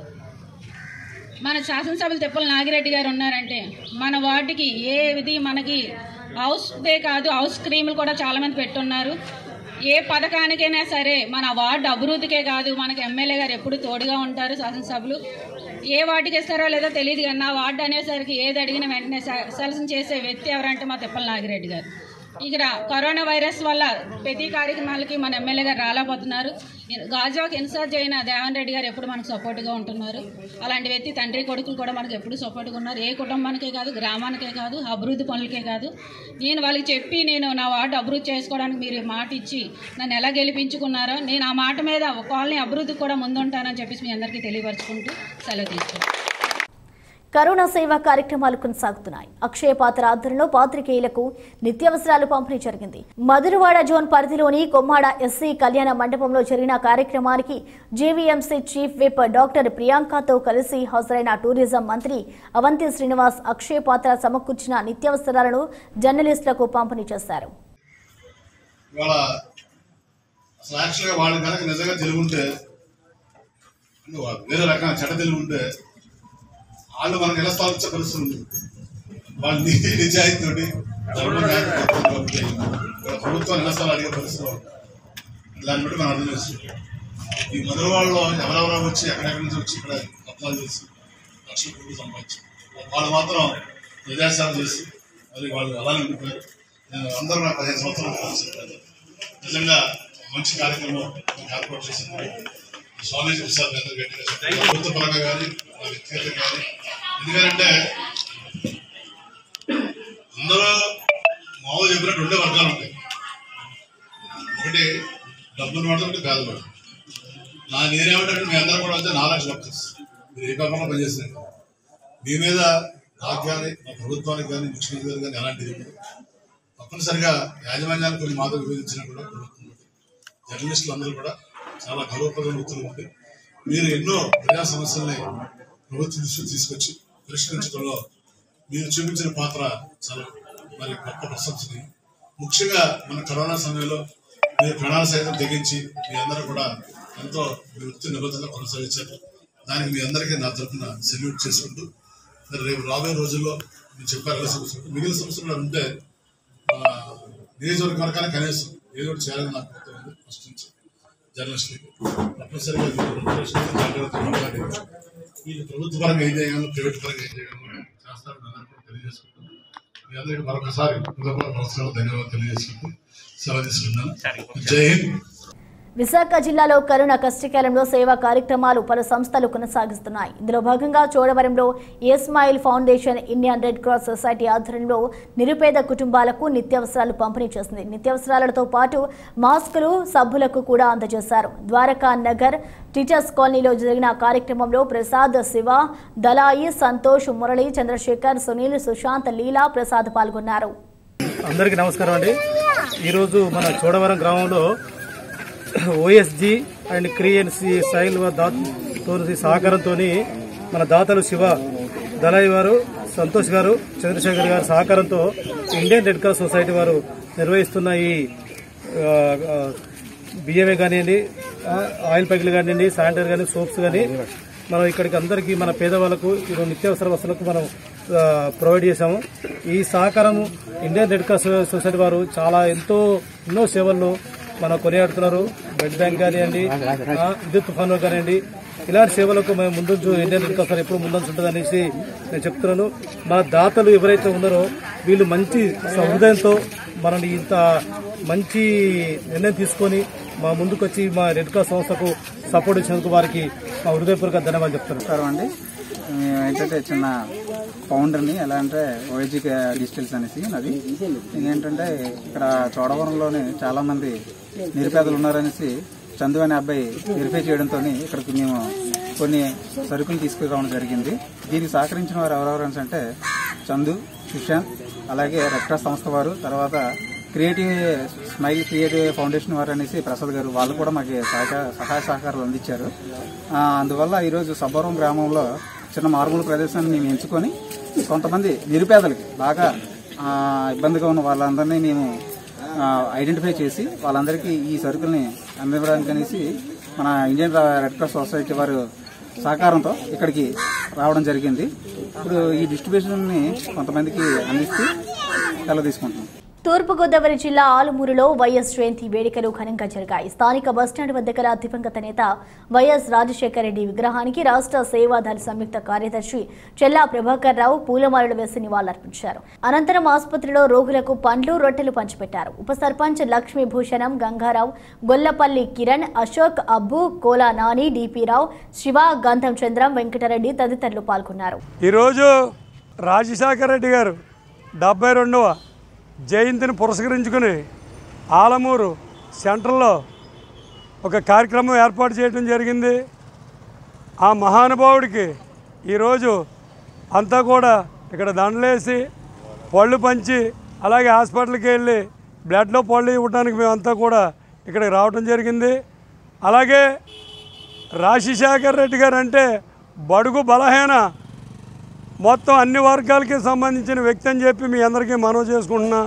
మన శాసనసభ్యులు తిప్పల నాగిరెడ్డి గారు ఉన్నారంటే మన వార్డుకి ఏ విధి మనకి హౌస్దే కాదు హౌస్ క్రీములు కూడా చాలా మంది పెట్టున్నారు ఏ పథకానికైనా సరే మన వార్డు అభివృద్ధికే కాదు మనకి ఎమ్మెల్యే గారు ఎప్పుడు తోడుగా ఉంటారు శాసనసభ్యులు ఏ వార్డుకి ఇస్తారో లేదో తెలియదు కానీ నా వార్డు అనేసరికి ఏది అడిగినా వెంటనే సెలక్షన్ చేసే వ్యక్తి ఎవరంటే మా తిప్పల నాగిరెడ్డి గారు ఇక్కడ కరోనా వైరస్ వల్ల ప్రతి కార్యక్రమాలకి మన ఎమ్మెల్యే గారు రాలేకపోతున్నారు గాజువాకి ఇన్ఛార్జ్ అయిన దేవన్ రెడ్డి గారు ఎప్పుడు మనకు సపోర్ట్గా ఉంటున్నారు అలాంటి వ్యక్తి తండ్రి కొడుకులు కూడా మనకు ఎప్పుడు సపోర్ట్గా ఉన్నారు ఏ కుటుంబానికే కాదు గ్రామానికే కాదు అభివృద్ధి పనులకే కాదు నేను వాళ్ళకి చెప్పి నేను నా వార్డు అభివృద్ధి చేసుకోవడానికి మీరు మాట ఇచ్చి నన్ను ఎలా గెలిపించుకున్నారో నేను ఆ మాట మీద ఒక కాలనీ అభివృద్ధికి కూడా ముందుంటానని చెప్పేసి మీ అందరికీ తెలియపరచుకుంటూ సెలవు తీసుకుంటాను కరోనా సేవా కార్యక్రమాలు కొనసాగుతున్నాయి అక్షయ పాత్ర ఆధ్వర్యంలో పాత్రికేయులకు నిత్యావసరాలు పంపిణీ జరిగింది మధురవాడ జోన్ పరిధిలోని కొమ్మాడ ఎస్సీ కళ్యాణ మండపంలో జరిగిన కార్యక్రమానికి జేవీఎంసీ చీఫ్ విప్ డాక్టర్ ప్రియాంకతో కలిసి హాజరైన టూరిజం మంత్రి అవంతి శ్రీనివాస్ అక్షయ పాత్ర సమకూర్చిన నిత్యావసరాలను జర్నలిస్టులకు పంపిణీ చేశారు ఇవాళ అసలు యాక్చువల్గా వాళ్ళు కనుక నిజంగా తెలివి ఉంటే అంటే వాళ్ళు వేరే రకమైన చెడ్డ తెలివి ఉంటే వాళ్ళు మనకు ఎలా స్థాపించే పరిస్థితి ఉంది వాళ్ళు నీతి నిజాయితీతోటి ధర్మం కానీ ప్రభుత్వం కాబట్టి ఇక్కడ ప్రభుత్వం నిరసనలు అడిగే పరిస్థితిలో ఉంది. దాన్ని బట్టి మనం అర్థం చేసుకోవాలి ఈ మొదటి వాళ్ళలో ఎవరెవరో వచ్చి ఎక్కడెక్కడి నుంచి వచ్చి ఇక్కడ అప్లాలు చేసి లక్షల కోట్లు సంపాదించారు వాళ్ళు మాత్రం ప్రజాసేవ చేసి మరి వాళ్ళు అలానే ఉండిపోయారు నేను అందరూ నాకు పదిహేను సంవత్సరాలు కలిసి చెప్పాను నిజంగా మంచి కార్యక్రమం మీకు ఏర్పాటు చేసింది ఈ స్వామీజీ ప్రసాద్ గారు గట్టిగా చెప్పారు. ప్రభుత్వ పరంగా కానీ నా వ్యక్తిగతంగా కానీ ఎందుకంటే అందరూ మామూలు చెప్పినట్టు రెండే వర్గాలు ఉంటాయి ఒకటి డబ్బులు వాడతాం ఒకటి పేద వాడతాం నా నేనేమంటే మీ అందరూ కూడా వచ్చే నాలుగు లక్షల వర్కర్స్ మీరు ఏ కాకుండా పనిచేస్తున్నారు మీ మీద నాకు కానీ మా ప్రభుత్వానికి కానీ ముఖ్యమంత్రి గారు కానీ ఎలాంటిది ఉండదు. తప్పనిసరిగా యాజమాన్యాన్ని కొన్ని మాటలు విభజించినా కూడా ప్రభుత్వం ఉంది. జర్నలిస్టులు అందరూ కూడా చాలా గౌరవప్రదమైన వృత్తులు ఉంటే మీరు ఎన్నో ప్రజా సమస్యల్ని ప్రభుత్వం దృష్టికి తీసుకొచ్చి పరిష్కరించడంలో మీరు చూపించిన పాత్ర చాలా మరి గొప్ప ప్రశంసనీయం ముఖ్యంగా మన కరోనా సమయంలో మీరు ప్రాణాలు సైతం తెగించి మీ అందరూ కూడా ఎంతో మీ వృత్తి నిబద్ధత కొనసాగించారు దానికి మీ అందరికీ నా తరఫున సెల్యూట్ చేసుకుంటూ మరి రేపు రాబోయే రోజుల్లో మీరు చెప్పారు కదా సమస్యలు మిగిలిన సమస్యలు కూడా ఉంటే ఆ, నియోజకవర్గం వరకనే కనీసం ఏదో ఒకటి చేయాలని నాకు కోరుతుంది ఫస్ట్ నుంచి జర్నలిస్టులకి తప్పనిసరిగా మీరు జర్నలిస్టులతో జాగ్రత్తగా మాట్లాడి వీళ్ళు ప్రభుత్వ పరంగా ఏం చేయగలను ప్రైవేట్ పరంగా ఏం చేయగలను చేస్తారని అందరూ కూడా తెలియజేసుకుంటాను మీ అందరికీ మరొకసారి హృదయపూర్వక నమస్కారాలు ధన్యవాదాలు తెలియజేసుకుంటూ సెలవు తీసుకుంటాను జై హింద్ విశాఖ జిల్లాలో కరోనా కష్టకాలంలో సేవా కార్యక్రమాలు పలు సంస్థలు కొనసాగిస్తున్నాయి ఇందులో భాగంగా చోడవరంలో Ismail Foundation Indian Red Cross Society ఆధ్వర్యంలో నిరుపేద కుటుంబాలకు నిత్యావసరాలు పంపిణీ చేసింది నిత్యావసరాలతో పాటు మాస్కులు సభ్యులకు కూడా అందజేశారు ద్వారకా నగర్ టీచర్స్ కాలనీలో జరిగిన కార్యక్రమంలో ప్రసాద్ శివ దలాయి సంతోష్ మురళి చంద్రశేఖర్ సునీల్ సుశాంత్ లీలా ప్రసాద్ పాల్గొన్నారు అందరికీ నమస్కారం అండి ఈరోజు మన చోడవరం గ్రామంలో ఓఎస్జి అండ్ క్రిఎన్సి సైల్ దాతో సహకారంతో మన దాతలు శివ దళాయి వారు సంతోష్ గారు చంద్రశేఖర్ గారి సహకారంతో ఇండియన్ రెడ్ క్రాస్ సొసైటీ వారు నిర్వహిస్తున్న ఈ ఆ, ఆ, బియ్యమే కానివ్వండి ఆ, ఆయిల్ ప్యాకెట్లు కానివ్వండి శానిటరీ కానీ సోప్స్ కానీ మనం ఇక్కడికి అందరికీ మన పేదవాళ్ళకు ఈరోజు నిత్యావసర వస్తువులకు మనం ఆ, ప్రొవైడ్ చేశాము ఈ సహకారం ఇండియన్ రెడ్ క్రాస్ సొసైటీ వారు చాలా ఎంతో ఎన్నో సేవల్లో మనం కొనియాడుతున్నారు బ్లడ్ బ్యాంక్ కానివ్వండి ఆ, విద్యుత్ తుఫాను కానివ్వండి ఇలాంటి సేవలకు మేము ముందుంచు ఇండియన్ రెడ్ క్రాస్ వారు ఎప్పుడు ముందంచు ఉంటుంది అనేసి నేను చెప్తున్నాను మన దాతలు ఎవరైతే ఉన్నారో వీళ్ళు మంచి సహృదయంతో మనల్ని ఇంత మంచి నిర్ణయం తీసుకొని మా ముందుకు వచ్చి మా రెడ్ క్రాస్ సంస్థకు సపోర్ట్ ఇచ్చినందుకు వారికి మా హృదయపూర్వక ధన్యవాదాలు చెప్తాను నమస్కారం అండి మేము ఏంటంటే చిన్న ఫౌండర్ని ఎలా అంటే ఓఎజీ డిజిటల్స్ అనేసి అది ఏంటంటే ఇక్కడ చోడవరంలోనే చాలా మంది నిరుపేదలు ఉన్నారనేసి చందు అనే అబ్బాయి వెరిఫై చేయడంతో ఇక్కడికి మేము కొన్ని సరుకులు తీసుకురావడం జరిగింది దీనికి సహకరించిన వారు ఎవరెవరు అంటే చందు సుశాంత్ అలాగే రెడ్ క్రాస్ సంస్థ వారు తర్వాత క్రియేటివ్ స్మైల్ క్రియేటివ్ ఫౌండేషన్ వారు అనేసి ప్రసాద్ గారు వాళ్ళు కూడా మాకు సహకార సహాయ సహకారాలు అందించారు ఆ, అందువల్ల ఈరోజు సబ్బవరం గ్రామంలో చిన్న మారుమూల ప్రదేశాన్ని మేము ఎంచుకొని కొంతమంది నిరుపేదలకి బాగా ఆ, ఇబ్బందిగా ఉన్న వాళ్ళందరినీ మేము ఆ, ఐడెంటిఫై చేసి వాళ్ళందరికీ ఈ సరుకుల్ని అందివ్వడానికి అనేసి మన ఇండియన్ రెడ్ క్రాస్ సొసైటీ వారు సహకారంతో ఇక్కడికి రావడం జరిగింది ఇప్పుడు ఈ డిస్ట్రిబ్యూషన్ని కొంతమందికి అందిస్తూ సెలవు తీసుకుంటున్నాం తూర్పుగోదావరి జిల్లా ఆలుమూరులో వైఎస్ జయంతి వేడుకలు ఘనంగా జరిగాయి స్థానిక బస్టాండ్ వద్ద గల దివంగత నేత వైఎస్ రాజశేఖర రెడ్డి విగ్రహానికి రాష్ట్ర సేవాదళ సంయుక్త కార్యదర్శి చెల్లా ప్రభాకర్ రావు పూలమాలలు వేసి నివాళులర్పించారు అనంతరం ఆసుపత్రిలో రోగులకు పండ్లు రొట్టెలు పంచిపెట్టారు ఉప సర్పంచ్ లక్ష్మీ భూషణం గంగారావు గొల్లపల్లి కిరణ్ అశోక్ అబ్బు కోలా నాని డిపి రావు శివ గంధం చంద్రం వెంకటరెడ్డి తదితరులు పాల్గొన్నారు ఈరోజు రాజశేఖర రెడ్డి గారు డెబ్బై రెండవ జయంతిని పురస్కరించుకుని ఆలమూరు సెంటర్లో ఒక కార్యక్రమం ఏర్పాటు చేయడం జరిగింది ఆ మహానుభావుడికి ఈరోజు అంతా కూడా ఇక్కడ దండలేసి పళ్ళు పంచి అలాగే హాస్పిటల్కి వెళ్ళి బ్లడ్లో పళ్ళు ఇవ్వడానికి మేమంతా కూడా ఇక్కడికి రావడం జరిగింది అలాగే రాజశేఖర్ రెడ్డి గారు అంటే బడుగు బలహీన మొత్తం అన్ని వర్గాలకి సంబంధించిన వ్యక్తి అని చెప్పి మీ అందరికీ మనవి చేసుకుంటున్నా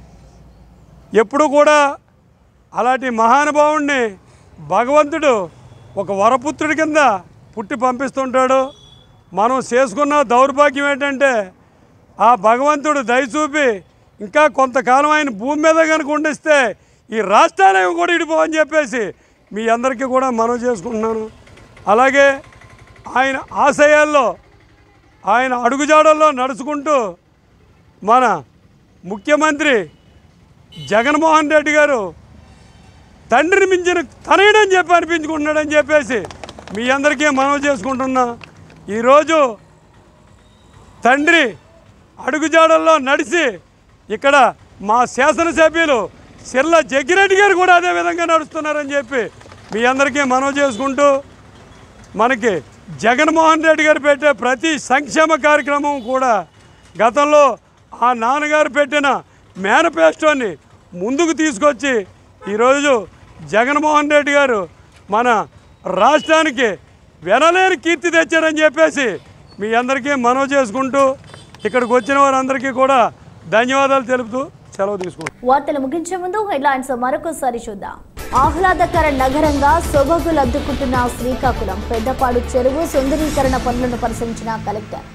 ఎప్పుడు కూడా అలాంటి మహానుభావుణ్ణి భగవంతుడు ఒక వరపుత్రుడి కింద పుట్టి పంపిస్తుంటాడు మనం చేసుకున్న దౌర్భాగ్యం ఏంటంటే ఆ భగవంతుడు దయచూపి ఇంకా కొంతకాలం ఆయన భూమి మీద కనుక ఉండిస్తే ఈ రాష్ట్రాలు కూడా ఇడిపోవని చెప్పేసి మీ అందరికీ కూడా మనవి చేసుకుంటున్నాను అలాగే ఆయన ఆశయాల్లో ఆయన అడుగుజాడల్లో నడుచుకుంటూ మన ముఖ్యమంత్రి జగన్మోహన్ రెడ్డి గారు తండ్రిని మించిన తనయుడని చెప్పి అనిపించుకుంటున్నాడని చెప్పేసి మీ అందరికీ మనవి చేసుకుంటున్నా ఈరోజు తండ్రి అడుగుజాడల్లో నడిచి ఇక్కడ మా శాసనసభ్యులు సిర్ల జగ్గిరెడ్డి గారు కూడా అదే విధంగా నడుస్తున్నారని చెప్పి మీ అందరికీ మనవి చేసుకుంటూ మనకి జగన్మోహన్ రెడ్డి గారు పెట్టే ప్రతి సంక్షేమ కార్యక్రమం కూడా గతంలో ఆ నాన్నగారు పెట్టిన మేనిఫెస్టోని ముందుకు తీసుకొచ్చి ఈరోజు జగన్మోహన్ రెడ్డి గారు మన రాష్ట్రానికి వెనలేని కీర్తి తెచ్చారని చెప్పేసి మీ అందరికీ మనవి చేసుకుంటూ ఇక్కడికి వచ్చిన వారందరికీ కూడా ధన్యవాదాలు తెలుపుతూ సెలవు తీసుకుంటాం వార్తలు ముగించే ముందు హెడ్లైన్స్ మరొకసారి చూద్దాం ఆహ్లాదకర నగరంగా సొబగులు అద్దుకుంటున్న శ్రీకాకుళం పెద్దపాడు చెరువు సుందరీకరణ పనులను పరిశీలించిన కలెక్టర్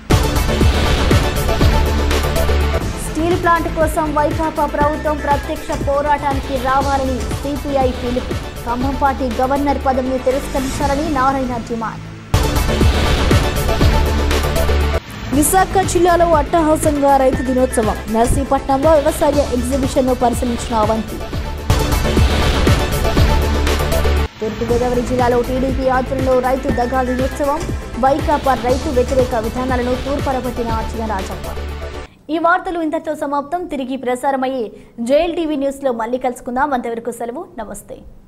స్టీల్ ప్లాంట్ కోసం వైకాపా ప్రభుత్వం ప్రత్యక్ష పోరాటానికి రావాలని సిపిఐ పిలుపు ఖమ్మంపాటి గవర్నర్ పదవిని తిరస్కరించాలని నారాయణ డిమాండ్ విశాఖ జిల్లాలో అట్టహాసంగా రైతు దినోత్సవం నర్సీపట్నంలో వ్యవసాయ ఎగ్జిబిషన్ను పరిశీలించిన అవంతి తూర్పుగోదావరి జిల్లాలో టీడీపీ ఆధ్వర్యంలో రైతు దగా దినోత్సవం వైకాపా రైతు వ్యతిరేక విధానాలను తూర్పరబట్టిన రాజప్ప ఈ వార్తలు ఇంతటితో సమాప్తం తిరిగి ప్రసారమయ్యే జేఎల్ టీవీ న్యూస్లో మళ్ళీ కలుసుకుందాం అంతవరకు సెలవు నమస్తే